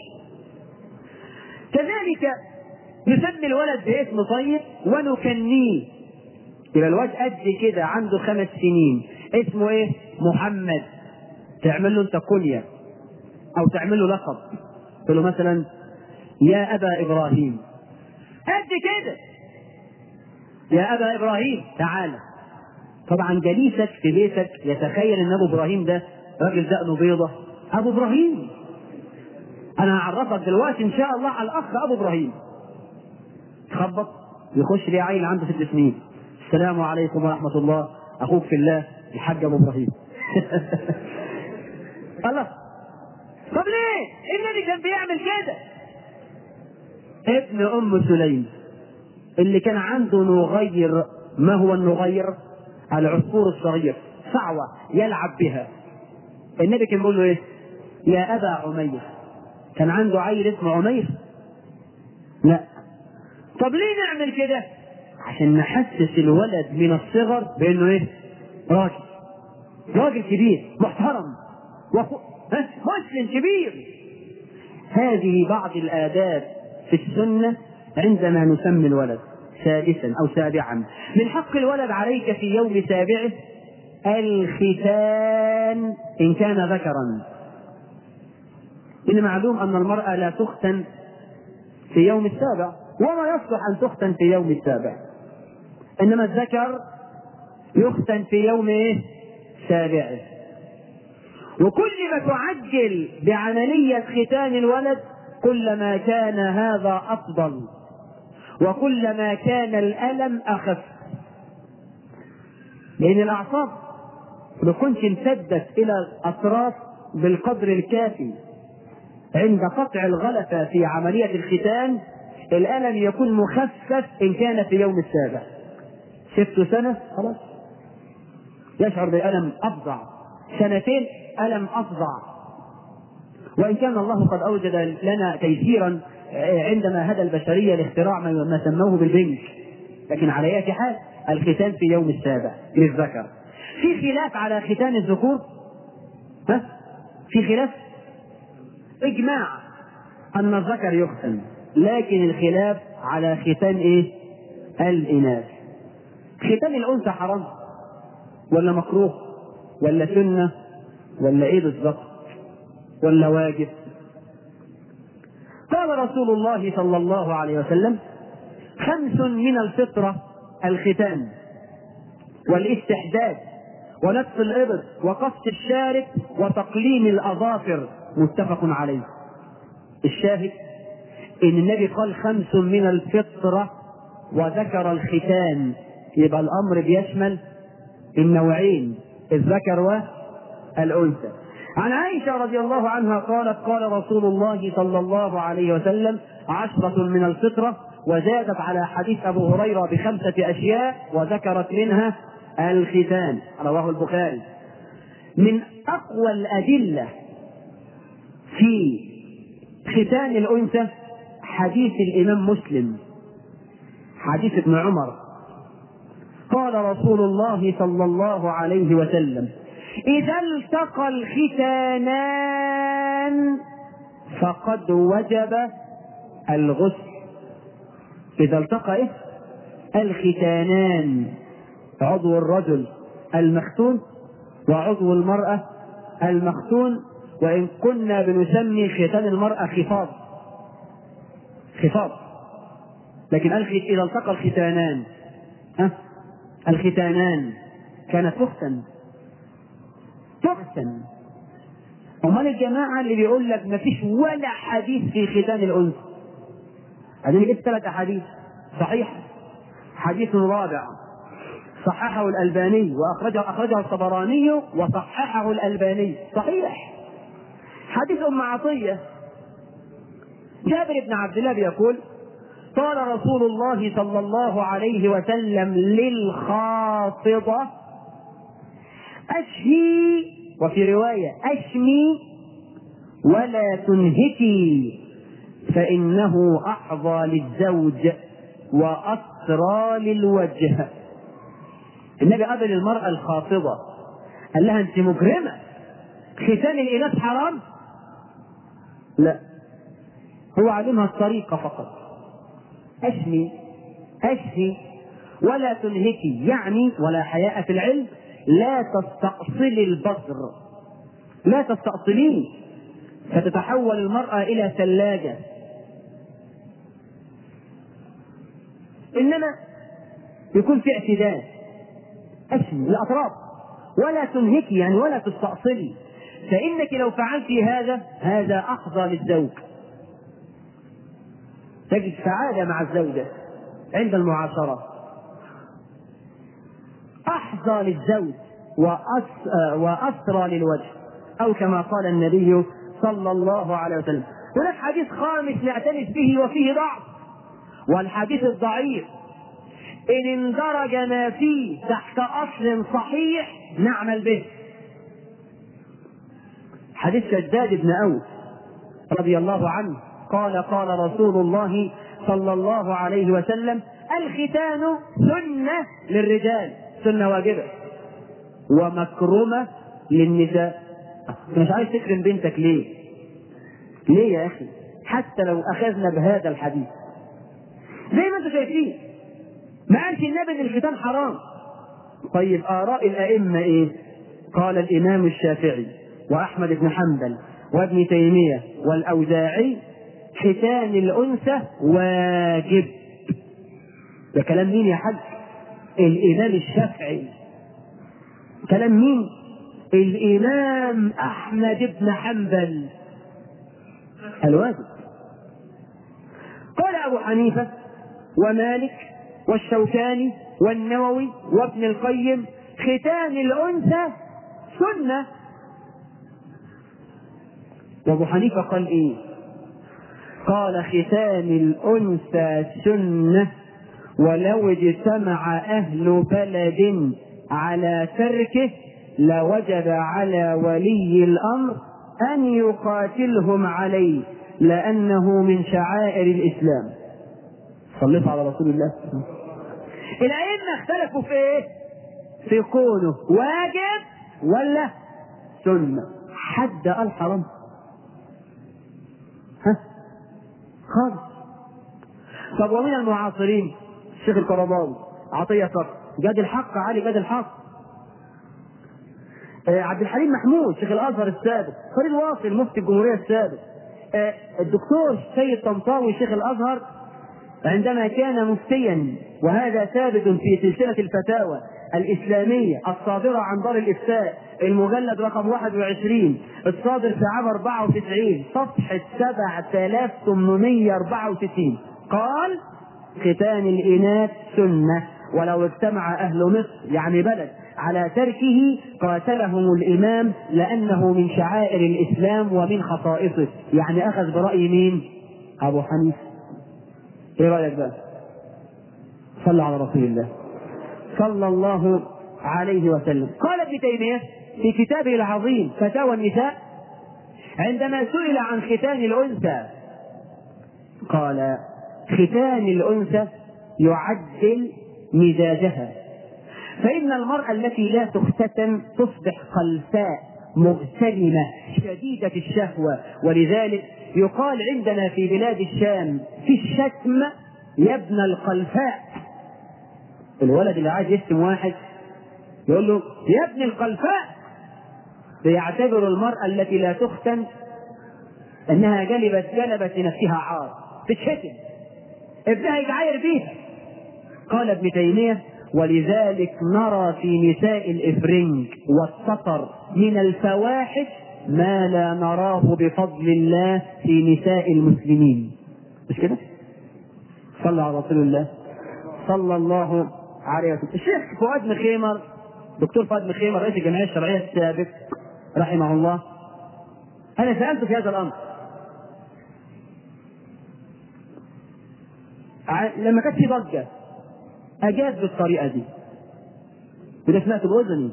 كذلك نسمي الولد باسم طيب ونكنيه يبقى الواد قد كده عنده خمس سنين اسمه ايه؟ محمد تعمل له انت كنية او تعمل له لقب تقول له مثلا يا ابا ابراهيم قد كده يا ابا ابراهيم تعالى طبعا جليسك في بيتك يتخيل ان ابو ابراهيم ده راجل دقنه بيضه ابو ابراهيم انا هعرفك دلوقتي ان شاء الله على الاخ ابو ابراهيم تخبط يخش لي عيل عنده ست سنين السلام عليكم ورحمه الله اخوك في الله الحاج ابو ابراهيم الله طب ليه النبي كان بيعمل كده ابن ام سليم اللي كان عنده نغير ما هو النغير العصفور الصغير صعوة يلعب بها النبي كان بيقول له ايه يا ابا عمير كان عنده عيل اسمه عمير لا طب ليه نعمل كده عشان نحسس الولد من الصغر بانه ايه راجل راجل كبير محترم وخ... مسلم كبير هذه بعض الآداب في السنة عندما نسمي الولد سادسا أو سابعا من حق الولد عليك في يوم سابعه الختان إن كان ذكرا إن معلوم أن المرأة لا تختن في يوم السابع وما يصلح أن تختن في يوم السابع إنما الذكر يختن في يوم إيه؟ سابعه وكل ما تعجل بعملية ختان الولد كلما كان هذا أفضل وكلما كان الألم أخف لأن الأعصاب ما تكونش امتدت إلى الأطراف بالقدر الكافي عند قطع الغلفة في عملية الختان الألم يكون مخفف إن كان في يوم السابع شفت سنة خلاص يشعر بألم أفظع سنتين ألم أفظع وإن كان الله قد أوجد لنا تيسيرا عندما هدى البشرية لاختراع ما سموه بالبنك لكن على أي حال الختان في يوم السابع للذكر في خلاف على ختان الذكور ها في خلاف إجماع أن الذكر يختن لكن الخلاف على ختان إيه الإناث ختان الأنثى حرام ولا مكروه ولا سنة ولا ايه بالظبط ولا واجب قال رسول الله صلى الله عليه وسلم خمس من الفطرة الختان والاستحداد ونتف الإبط وقص الشارب وتقليم الأظافر متفق عليه الشاهد إن النبي قال خمس من الفطرة وذكر الختان يبقى الأمر بيشمل النوعين الذكر والأنثى عن عائشة رضي الله عنها قالت قال رسول الله صلى الله عليه وسلم عشرة من الفطرة وزادت على حديث أبو هريرة بخمسة أشياء وذكرت منها الختان رواه البخاري من أقوى الأدلة في ختان الأنثى حديث الإمام مسلم حديث ابن عمر قال رسول الله صلى الله عليه وسلم إذا التقى الختانان فقد وجب الغسل إذا التقى إيه؟ الختانان عضو الرجل المختون وعضو المرأة المختون وإن كنا بنسمي ختان المرأة خفاض خفاض لكن الخ... اذا التقى الختانان ها الختانان كانت تختن تختن امال الجماعه اللي بيقول لك ما فيش ولا حديث في ختان الانثى اديني جبت ثلاث احاديث صحيح حديث رابع صححه الألباني وأخرجه أخرجه الطبراني وصححه الألباني صحيح حديث أم عطية جابر بن عبد الله بيقول قال رسول الله صلى الله عليه وسلم للخاطبة أشهي وفي رواية أشمي ولا تنهكي فإنه أحظى للزوج وأسرى للوجه النبي قابل المرأة الخاطبة قال لها أنت مجرمة ختان الإناث حرام؟ لا هو علمها الطريقة فقط أشمي أشهي ولا تنهكي يعني ولا حياء في العلم لا تستأصلي البصر لا تستأصليه فتتحول المرأة إلى ثلاجة إنما يكون في اعتدال أشمي الأطراف ولا تنهكي يعني ولا تستأصلي فإنك لو فعلت هذا هذا أحظى للزوج تجد سعادة مع الزوجة عند المعاشرة أحظى للزوج وأس... وأسرى للوجه أو كما قال النبي صلى الله عليه وسلم هناك حديث خامس نعترف به وفيه ضعف والحديث الضعيف إن اندرج ما فيه تحت أصل صحيح نعمل به حديث شداد بن أوس رضي الله عنه قال قال رسول الله صلى الله عليه وسلم الختان سنة للرجال سنة واجبة ومكرمة للنساء مش عايز تكرم بنتك ليه؟ ليه يا أخي؟ حتى لو أخذنا بهذا الحديث زي ما انتم شايفين ما قالش النبي ان الختان حرام طيب آراء الأئمة إيه؟ قال الإمام الشافعي وأحمد بن حنبل وابن تيمية والأوزاعي ختان الأنثى واجب ده كلام مين يا حاج؟ الإمام الشافعي كلام مين؟ الإمام أحمد بن حنبل الواجب قال أبو حنيفة ومالك والشوكاني والنووي وابن القيم ختان الأنثى سنة وأبو حنيفة قال إيه؟ قال ختان الأنثى سنة ولو اجتمع أهل بلد على تركه لوجب على ولي الأمر أن يقاتلهم عليه لأنه من شعائر الإسلام صليت على رسول الله الأئمة اختلفوا في إيه؟ في كونه واجب ولا سنة حد قال حرام ها خالص طب ومن المعاصرين الشيخ القرضاوي عطية صقر جاد الحق علي جاد الحق آه عبد الحليم محمود شيخ الازهر السابق فريد واصل مفتي الجمهوريه السابق آه الدكتور سيد طنطاوي شيخ الازهر عندما كان مفتيا وهذا ثابت في سلسله الفتاوى الإسلامية الصادرة عن دار الإفتاء المجلد رقم 21 الصادر في عام 94 صفحة 7864 قال ختان الإناث سنة ولو اجتمع أهل مصر يعني بلد على تركه قاتلهم الإمام لأنه من شعائر الإسلام ومن خصائصه يعني أخذ برأي مين؟ أبو حنيفة إيه رأيك بقى؟ صلى على رسول الله صلى الله عليه وسلم قال ابن تيمية في كتابه العظيم فتاوى النساء عندما سئل عن ختان الأنثى قال ختان الأنثى يعدل مزاجها فإن المرأة التي لا تختتن تصبح قلفاء مغتنمة شديدة الشهوة ولذلك يقال عندنا في بلاد الشام في الشتم يا ابن القلفاء الولد اللي عايز يشتم واحد يقول له يا ابن القلفاء بيعتبر المرأة التي لا تختن أنها جلبت جلبت لنفسها عار تتشتم ابنها يتعاير بيها قال ابن تيمية ولذلك نرى في نساء الإفرنج والسطر من الفواحش ما لا نراه بفضل الله في نساء المسلمين مش كده؟ صلى على رسول الله صلى الله عليه وسلم الشيخ فؤاد مخيمر دكتور فؤاد مخيمر رئيس الجمعية الشرعية السابق رحمه الله أنا سألته في هذا الأمر لما كانت في ضجة أجاز بالطريقة دي وده سمعته بأذني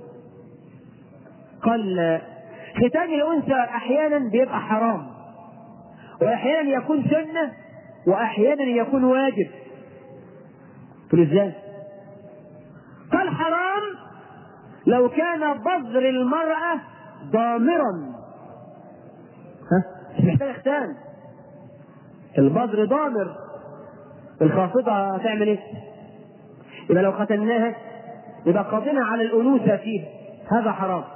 قال ختان الأنثى أحيانا بيبقى حرام وأحيانا يكون سنة وأحيانا يكون واجب قلت ازاي؟ قال حرام لو كان بذر المرأة ضامرا ها مش محتاج ختان البذر ضامر الخافضة هتعمل ايه؟ يبقى لو ختناها يبقى قاضينا على الأنوثة فيها هذا حرام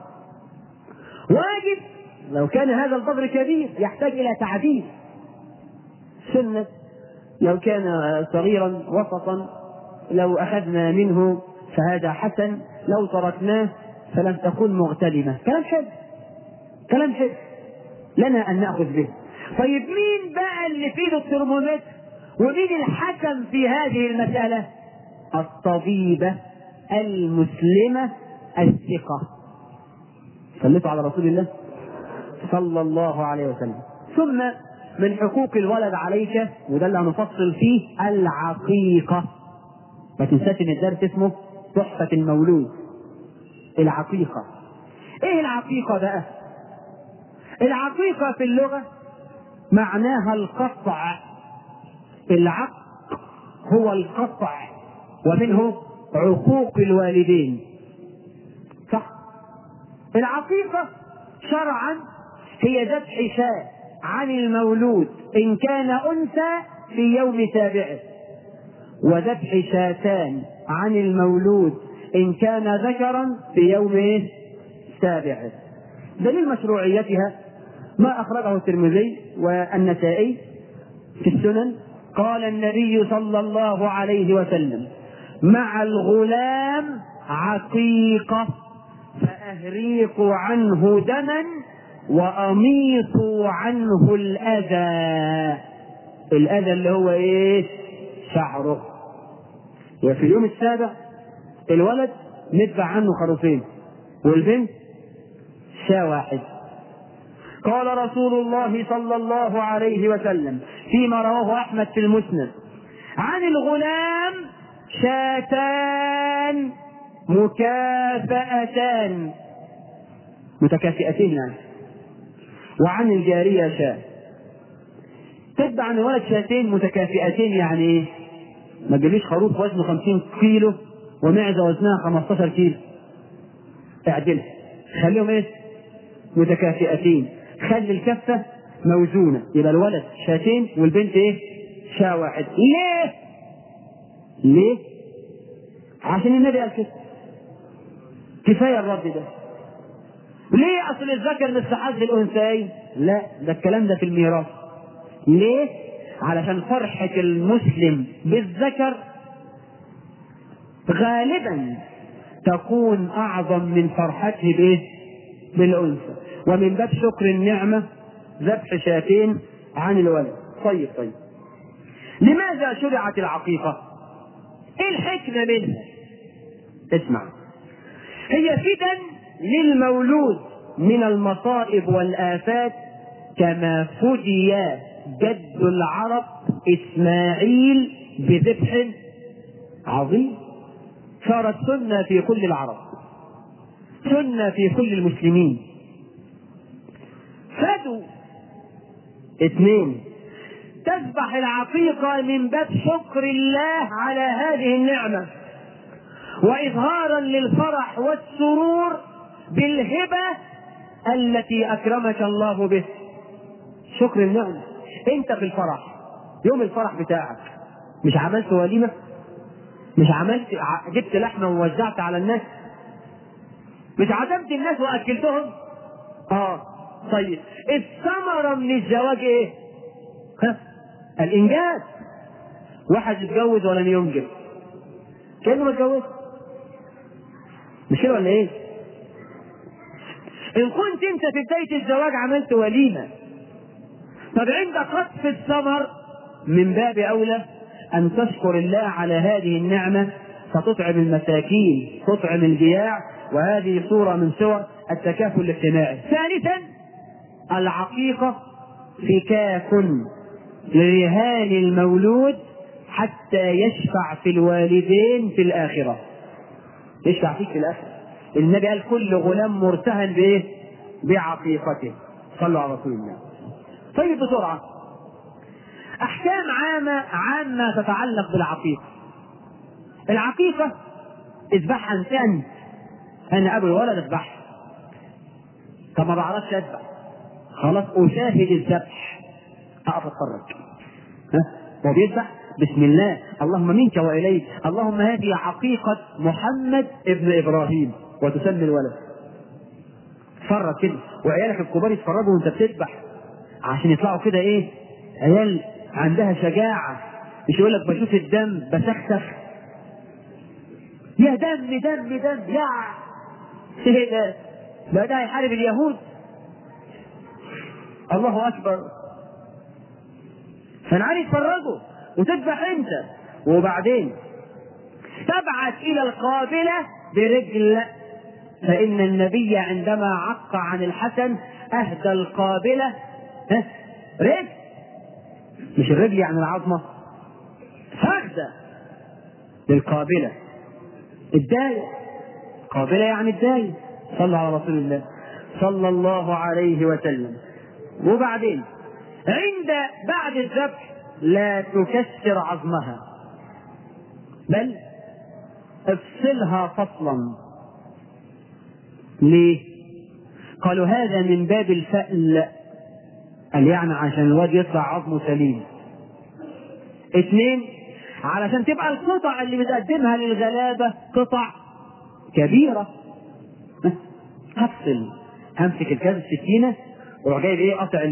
واجب لو كان هذا البذر كبير يحتاج إلى تعديل سنة لو كان صغيرا وسطا لو أخذنا منه فهذا حسن لو تركناه فلم تكن مغتلمة كلام حلو كلام حلو لنا أن نأخذ به طيب مين بقى اللي في ايده الترمومتر ومين الحكم في هذه المسألة الطبيبة المسلمة الثقة صليتوا على رسول الله صلى الله عليه وسلم ثم من حقوق الولد عليك وده اللي هنفصل فيه العقيقة ما تنساش ان الدرس اسمه تحفة المولود العقيقة ايه العقيقة بقى العقيقة في اللغة معناها القطع العق هو القطع ومنه عقوق الوالدين صح العقيقة شرعا هي ذبح شاة عن المولود إن كان أنثى في يوم سابعه وذبح شاتان عن المولود إن كان ذكرا في يوم سابعه دليل مشروعيتها ما أخرجه الترمذي والنسائي في السنن قال النبي صلى الله عليه وسلم مع الغلام عقيقة فأهريقوا عنه دما وأميطوا عنه الأذى الأذى اللي هو إيه شعره وفي اليوم السابع الولد ندفع عنه خروفين والبنت شاة واحد قال رسول الله صلى الله عليه وسلم فيما رواه أحمد في المسند عن الغلام شاتان مكافأتان متكافئتين يعني وعن الجارية شاة تتبع عن الولد شاتين متكافئتين يعني ايه؟ ما تجيبليش خروف وزنه 50 كيلو ومعزة وزنها 15 كيلو اعدلها خليهم ايه؟ متكافئتين خلي الكفة موزونة يبقى الولد شاتين والبنت ايه؟ شاة واحد ليه؟ ليه؟ عشان النبي قال كده كفاية الرد ده ليه اصل الذكر مثل حظ الانثيين؟ لا ده الكلام ده في الميراث ليه؟ علشان فرحة المسلم بالذكر غالبا تكون أعظم من فرحته بإيه؟ بالأنثى ومن باب شكر النعمة ذبح شاتين عن الولد طيب طيب لماذا شرعت العقيقة؟ ايه الحكمة منها؟ اسمع هي فدا للمولود من المصائب والآفات كما فدي جد العرب إسماعيل بذبح عظيم صارت سنة في كل العرب سنة في كل المسلمين فدوا اثنين تذبح العقيقة من باب شكر الله على هذه النعمة وإظهارا للفرح والسرور بالهبة التي أكرمك الله به شكر النعمة أنت في الفرح يوم الفرح بتاعك مش عملت وليمة مش عملت جبت لحمة ووزعت على الناس مش عزمت الناس وأكلتهم اه طيب الثمرة من الزواج ايه ها الإنجاز واحد يتجوز ولم ينجب كانه ما اتجوز مش كده ولا ايه؟ ان كنت انت في بدايه الزواج عملت وليمه طب عندك قطف الثمر من باب اولى ان تشكر الله على هذه النعمه فتطعم المساكين تطعم الجياع وهذه صوره من صور التكافل الاجتماعي ثالثا العقيقه فكاك لرهان المولود حتى يشفع في الوالدين في الآخرة يشفع فيك في الآخرة النبي قال كل غلام مرتهن بإيه؟ بعقيقته صلوا على رسول الله طيب بسرعة أحكام عامة عامة تتعلق بالعقيقة العقيقة اذبحها أنت أنت أنا أبو الولد اذبحها طب ما بعرفش أذبح خلاص أشاهد الذبح أقف أتفرج ها هو بيذبح بسم الله اللهم منك واليك اللهم هذه عقيقه محمد ابن ابراهيم وتسمي الولد اتفرج كده وعيالك الكبار يتفرجوا وانت بتذبح عشان يطلعوا كده ايه عيال عندها شجاعه مش يقول لك بشوف الدم بسخسخ يا دم دم دم يا ايه ده لا ده هيحارب اليهود الله اكبر فالعيال يتفرجوا وتذبح انت وبعدين تبعث الى القابلة برجل فإن النبي عندما عق عن الحسن أهدى القابلة ها رجل مش الرجل يعني العظمة فخدة للقابلة الداية قابلة يعني الداية صلى على رسول الله صلى الله عليه وسلم وبعدين عند بعد الذبح لا تكسر عظمها بل افصلها فصلا ليه قالوا هذا من باب الفأل قال يعني عشان الواد يطلع عظمه سليم اثنين علشان تبقى القطع اللي بتقدمها للغلابة قطع كبيرة هفصل همسك الكاس السكينة واروح جايب ايه قطع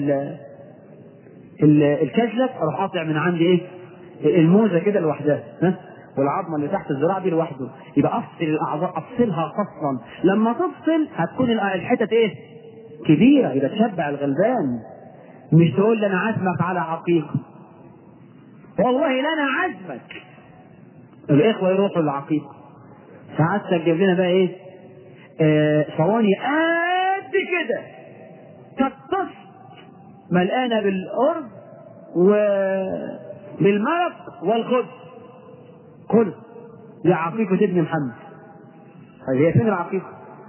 الكشلك اروح قاطع من عندي ايه الموزه كده لوحدها ها والعظمه اللي تحت الذراع دي لوحده يبقى افصل الاعضاء افصلها فصلا لما تفصل هتكون الحتت ايه كبيره يبقى تشبع الغلبان مش تقول لي انا عازمك على عقيقه والله لا انا عازمك الاخوه يروحوا للعقيقه ساعات تجيب لنا بقى ايه آه صواني قد كده كالطفل ملقانه بالارز وبالمرق والخبز كل دي عقيقة ابن محمد طيب هي فين العقيقة؟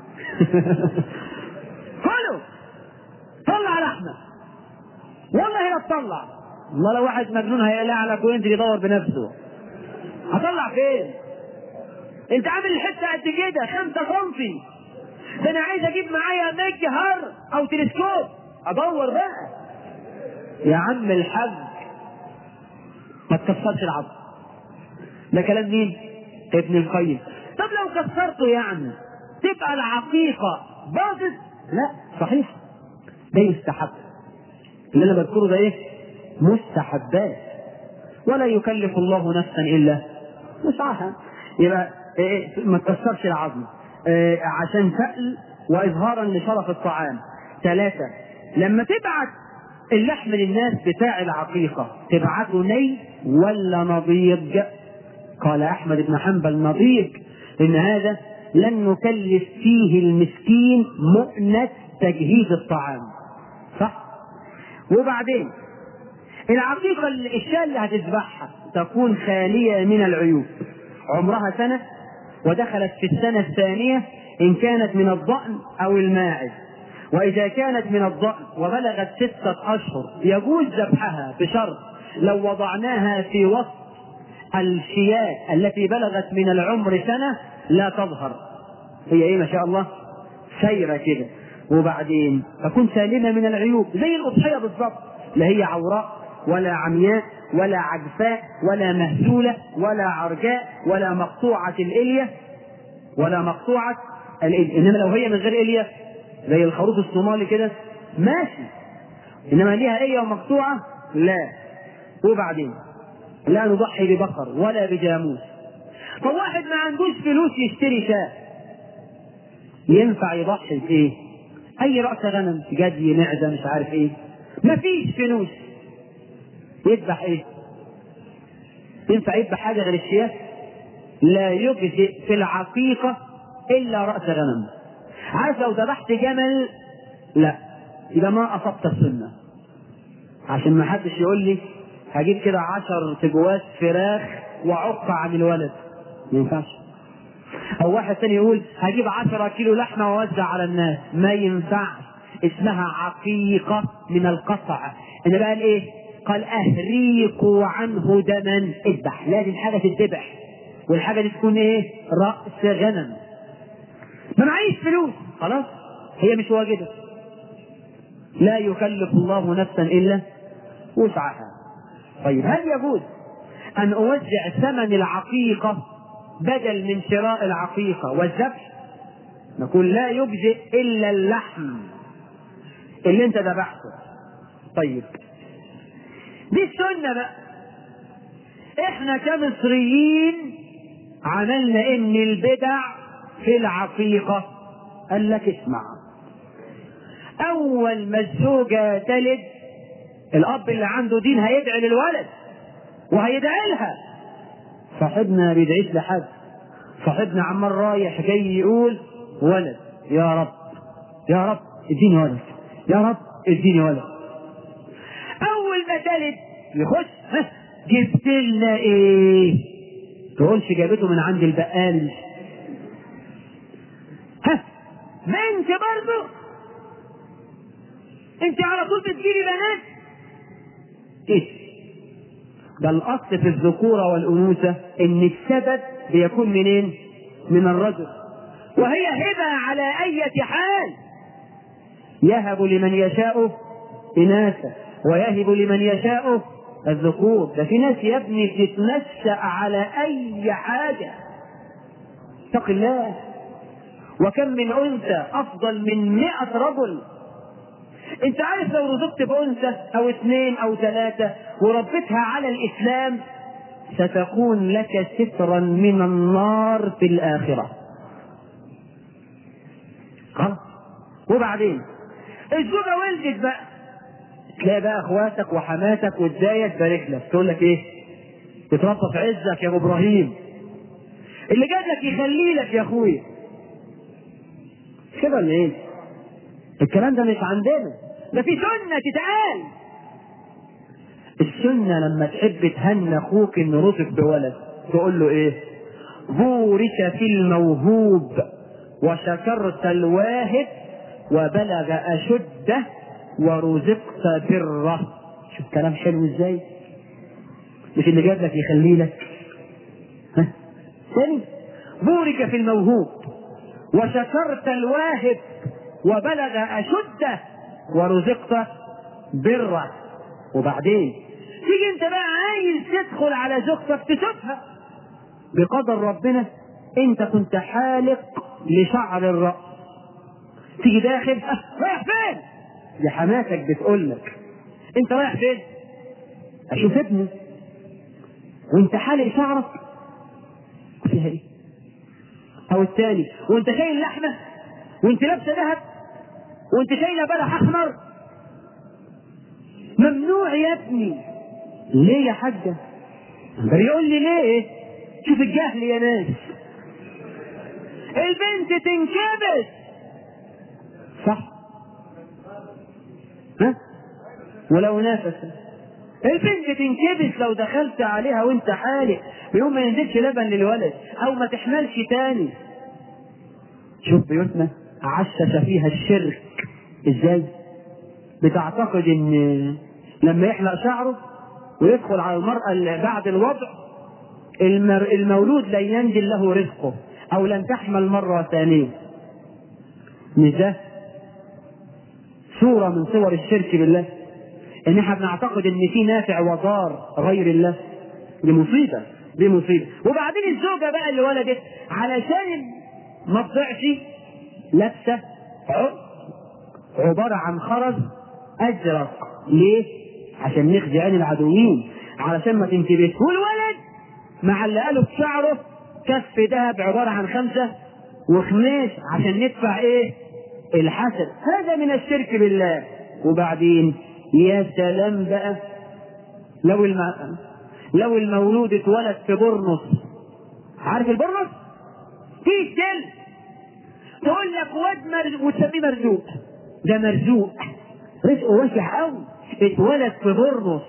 كله طلع لحمة والله لا تطلع والله لو واحد مجنون هيقلع عليك وينزل يدور بنفسه هطلع فين؟ انت عامل الحته قد كده 5 سم ده انا عايز اجيب معايا مجهر او تلسكوب ادور بقى يا عم الحاج ما تكسرش العظم ده كلام مين؟ ابن القيم طب لو كسرته يعني تبقى العقيقة باطل؟ لا صحيح ده يستحب اللي انا بذكره ده ايه؟ مستحبات ولا يكلف الله نفسا الا وسعها يبقى إيه ما تكسرش العظم إيه عشان تقل واظهارا لشرف الطعام ثلاثة لما تبعت اللحم للناس بتاع العقيقة تبعته ني ولا نضيج قال أحمد بن حنبل نضيج إن هذا لن نكلف فيه المسكين مؤنة تجهيز الطعام صح وبعدين العقيقة الشاة اللي هتذبحها تكون خالية من العيوب عمرها سنة ودخلت في السنة الثانية إن كانت من الضأن أو الماعز وإذا كانت من الضأن وبلغت ستة أشهر يجوز ذبحها بشرط لو وضعناها في وسط الشياه التي بلغت من العمر سنة لا تظهر هي إيه ما شاء الله سيرة كده وبعدين تكون سالمة من العيوب زي الأضحية بالضبط لا هي عوراء ولا عمياء ولا عجفاء ولا مهزولة ولا عرجاء ولا مقطوعة الإلية ولا مقطوعة الإلية إنما لو هي من غير إلية زي الخروف الصومالي كده ماشي انما ليها ايه ومقطوعه لا وبعدين لا نضحي ببقر ولا بجاموس طب واحد ما عندوش فلوس يشتري شاة ينفع يضحي بايه؟ اي رأس غنم جدي معزة مش عارف ايه مفيش فلوس يذبح ايه؟ ينفع يذبح حاجة غير الشياه؟ لا يجزئ في العقيقة إلا رأس غنم عارف لو ذبحت جمل لا يبقى ما أصبت السنة عشان ما حدش يقول لي هجيب كده عشر تجواز فراخ وعق عن الولد ما ينفعش او واحد تاني يقول هجيب عشرة كيلو لحمة واوزع على الناس ما ينفعش اسمها عقيقة من القطع ان بقى قال ايه قال اهريقوا عنه دما اذبح لازم حاجة تذبح والحاجة دي تكون ايه رأس غنم ما معيش فلوس خلاص هي مش واجبة لا يكلف الله نفسا الا وسعها طيب هل يجوز ان اوزع ثمن العقيقة بدل من شراء العقيقة والذبح نقول لا يجزئ الا اللحم اللي انت ذبحته طيب دي السنة بقى احنا كمصريين عملنا ان البدع في العقيقة قال لك اسمع اول ما الزوجة تلد الاب اللي عنده دين هيدعي للولد وهيدعي لها صاحبنا ما بيدعيش لحد صاحبنا عمال رايح جاي يقول ولد يا رب يا رب اديني ولد يا رب اديني ولد اول ما تلد يخش ها جبت لنا ايه تقولش جابته من عند البقال ها بنت برضه انت على طول بتجيبي بنات ايه ده الاصل في الذكوره والانوثه ان السبب بيكون منين من الرجل وهي هبه على اي حال يهب لمن يشاء اناثا ويهب لمن يشاء الذكور ده في ناس يا ابني بتتنشأ على اي حاجه اتق الله وكم من انثى افضل من مئة رجل انت عارف لو رزقت بانثى او اثنين او ثلاثة وربيتها على الاسلام ستكون لك سترا من النار في الاخرة خلاص وبعدين الزوجة ولدت بقى تلاقي بقى اخواتك وحماتك والداية تبارك لك تقول لك ايه تتربى في عزك يا ابو ابراهيم اللي جاب لك يخلي لك يا اخويا كده ولا ايه الكلام ده مش عندنا ده في سنة تتقال السنة لما تحب تهنى اخوك انه رزق بولد تقول له ايه بورك في الموهوب وشكرت الواهب وبلغ اشده ورزقت بره شوف كلام حلو ازاي مش اللي جاب لك يخلي لك ها ثاني بورك في الموهوب وشكرت الواهب وبلغ أشده ورزقت بره وبعدين تيجي انت بقى عايز تدخل على زوجتك تشوفها بقدر ربنا انت كنت حالق لشعر الرأس تيجي داخل اه رايح فين يا حماتك بتقول لك انت رايح فين اشوف ابني وانت حالق شعرك فيها ايه او الثاني وانت شايل لحمه وانت لابسه ذهب وانت شايله بلح احمر ممنوع يا ابني ليه يا حاجه يقول لي ليه شوف الجهل يا ناس البنت تنكبس صح ها ولو نافست البنت تنكبس لو دخلت عليها وانت حالق بيقوم ما ينزلش لبن للولد او ما تحملش تاني شوف بيوتنا عشش فيها الشرك ازاي بتعتقد ان لما يحلق شعره ويدخل على المرأة اللي بعد الوضع المر... المولود لن ينزل له رزقه او لن تحمل مرة ثانية مش ده صورة من صور الشرك بالله ان احنا بنعتقد ان في نافع وضار غير الله دي مصيبة دي مصيبة وبعدين الزوجة بقى اللي ولدت علشان ما تضيعش لابسة عبارة عن خرز أزرق ليه؟ عشان نخزي عين العدوين علشان ما تنتبهش والولد معلقه له في شعره كف ذهب عباره عن خمسه وخماس عشان ندفع ايه؟ الحسد هذا من الشرك بالله وبعدين يا سلام بقى لو الم... لو المولود اتولد في برنس عارف البرنس؟ في سل تقول لك واد مرزوق وتسميه مرزوق ده مرزوق رزقه واسع قوي اتولد في برنس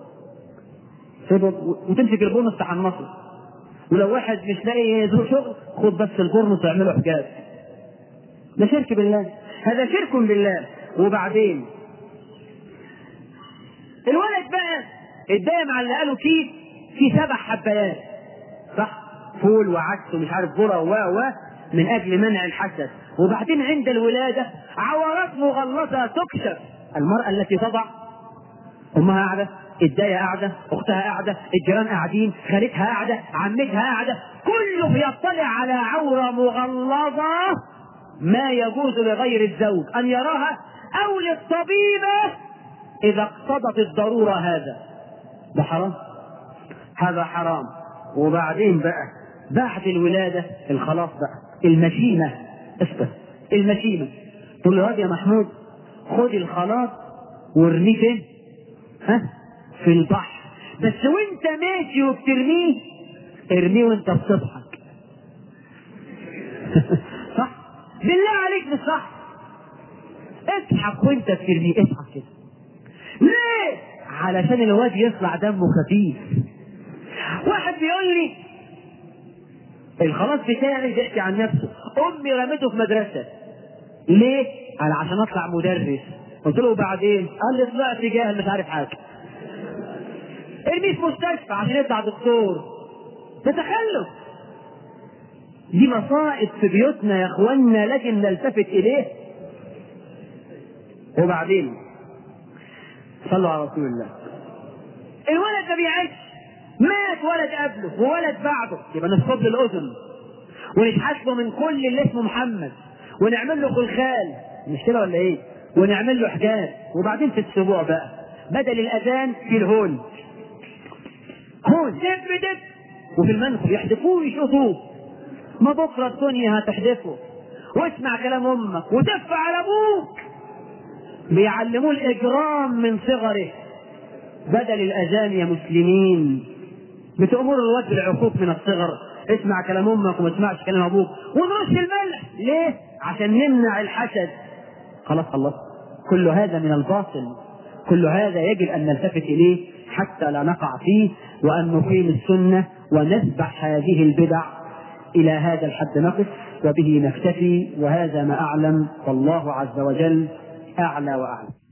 وتمسك البرنس بتاع النصر ولو واحد مش لاقي ذو شغل خد بس البرنس واعمله حجاز ده شرك بالله هذا شرك بالله وبعدين الولد بقى ادايه معلقه له كيس فيه سبع حبايات صح فول وعدس ومش عارف ذره و و من اجل منع الحسد وبعدين عند الولاده عورات مغلظه تكشف المراه التي تضع امها قاعده الداية قاعدة أختها قاعدة الجيران قاعدين خالتها قاعدة عمتها قاعدة كله بيطلع على عورة مغلظة ما يجوز لغير الزوج أن يراها أو للطبيبة إذا اقتضت الضرورة هذا ده حرام هذا حرام وبعدين بقى بعد الولادة الخلاص بقى المشيمة اسكت المشيمة تقول له يا محمود خد الخلاط وارميه فين؟ ها؟ في البحر بس وانت ماشي وبترميه ارميه وانت بتضحك صح؟ بالله عليك مش صح اضحك وانت بترميه اضحك كده ليه؟ علشان الواد يطلع دمه خفيف واحد بيقول لي الخلاص بتاعي بيحكي عن نفسه امي رمته في مدرسه ليه؟ قال عشان اطلع مدرس قلت له وبعدين قال لي طلعت جاهل مش عارف حاجه ارميه في مستشفى عشان يطلع دكتور ده تخلف دي مصائب في بيوتنا يا اخوانا لكن نلتفت اليه وبعدين صلوا على رسول الله الولد ما بيعيش مات ولد قبله وولد بعده يبقى نصب له الاذن ونشحت له من كل اللي اسمه محمد ونعمل له خلخال مش كده ولا ايه؟ ونعمل له حجاب وبعدين في الاسبوع بقى بدل الاذان في الهون هون دب دب وفي المنخل يحدفوه ويشوطوه ما بكره الدنيا هتحدفه واسمع كلام امك وتف على ابوك بيعلموه الاجرام من صغره بدل الاذان يا مسلمين بتأمر الواد بالعقوق من الصغر اسمع كلام امك وما تسمعش كلام ابوك ونرش الملح ليه؟ عشان نمنع الحسد خلاص خلاص كل هذا من الباطل كل هذا يجب ان نلتفت اليه حتى لا نقع فيه وان نقيم السنه ونذبح هذه البدع الى هذا الحد نقف وبه نكتفي وهذا ما اعلم والله عز وجل اعلى واعلم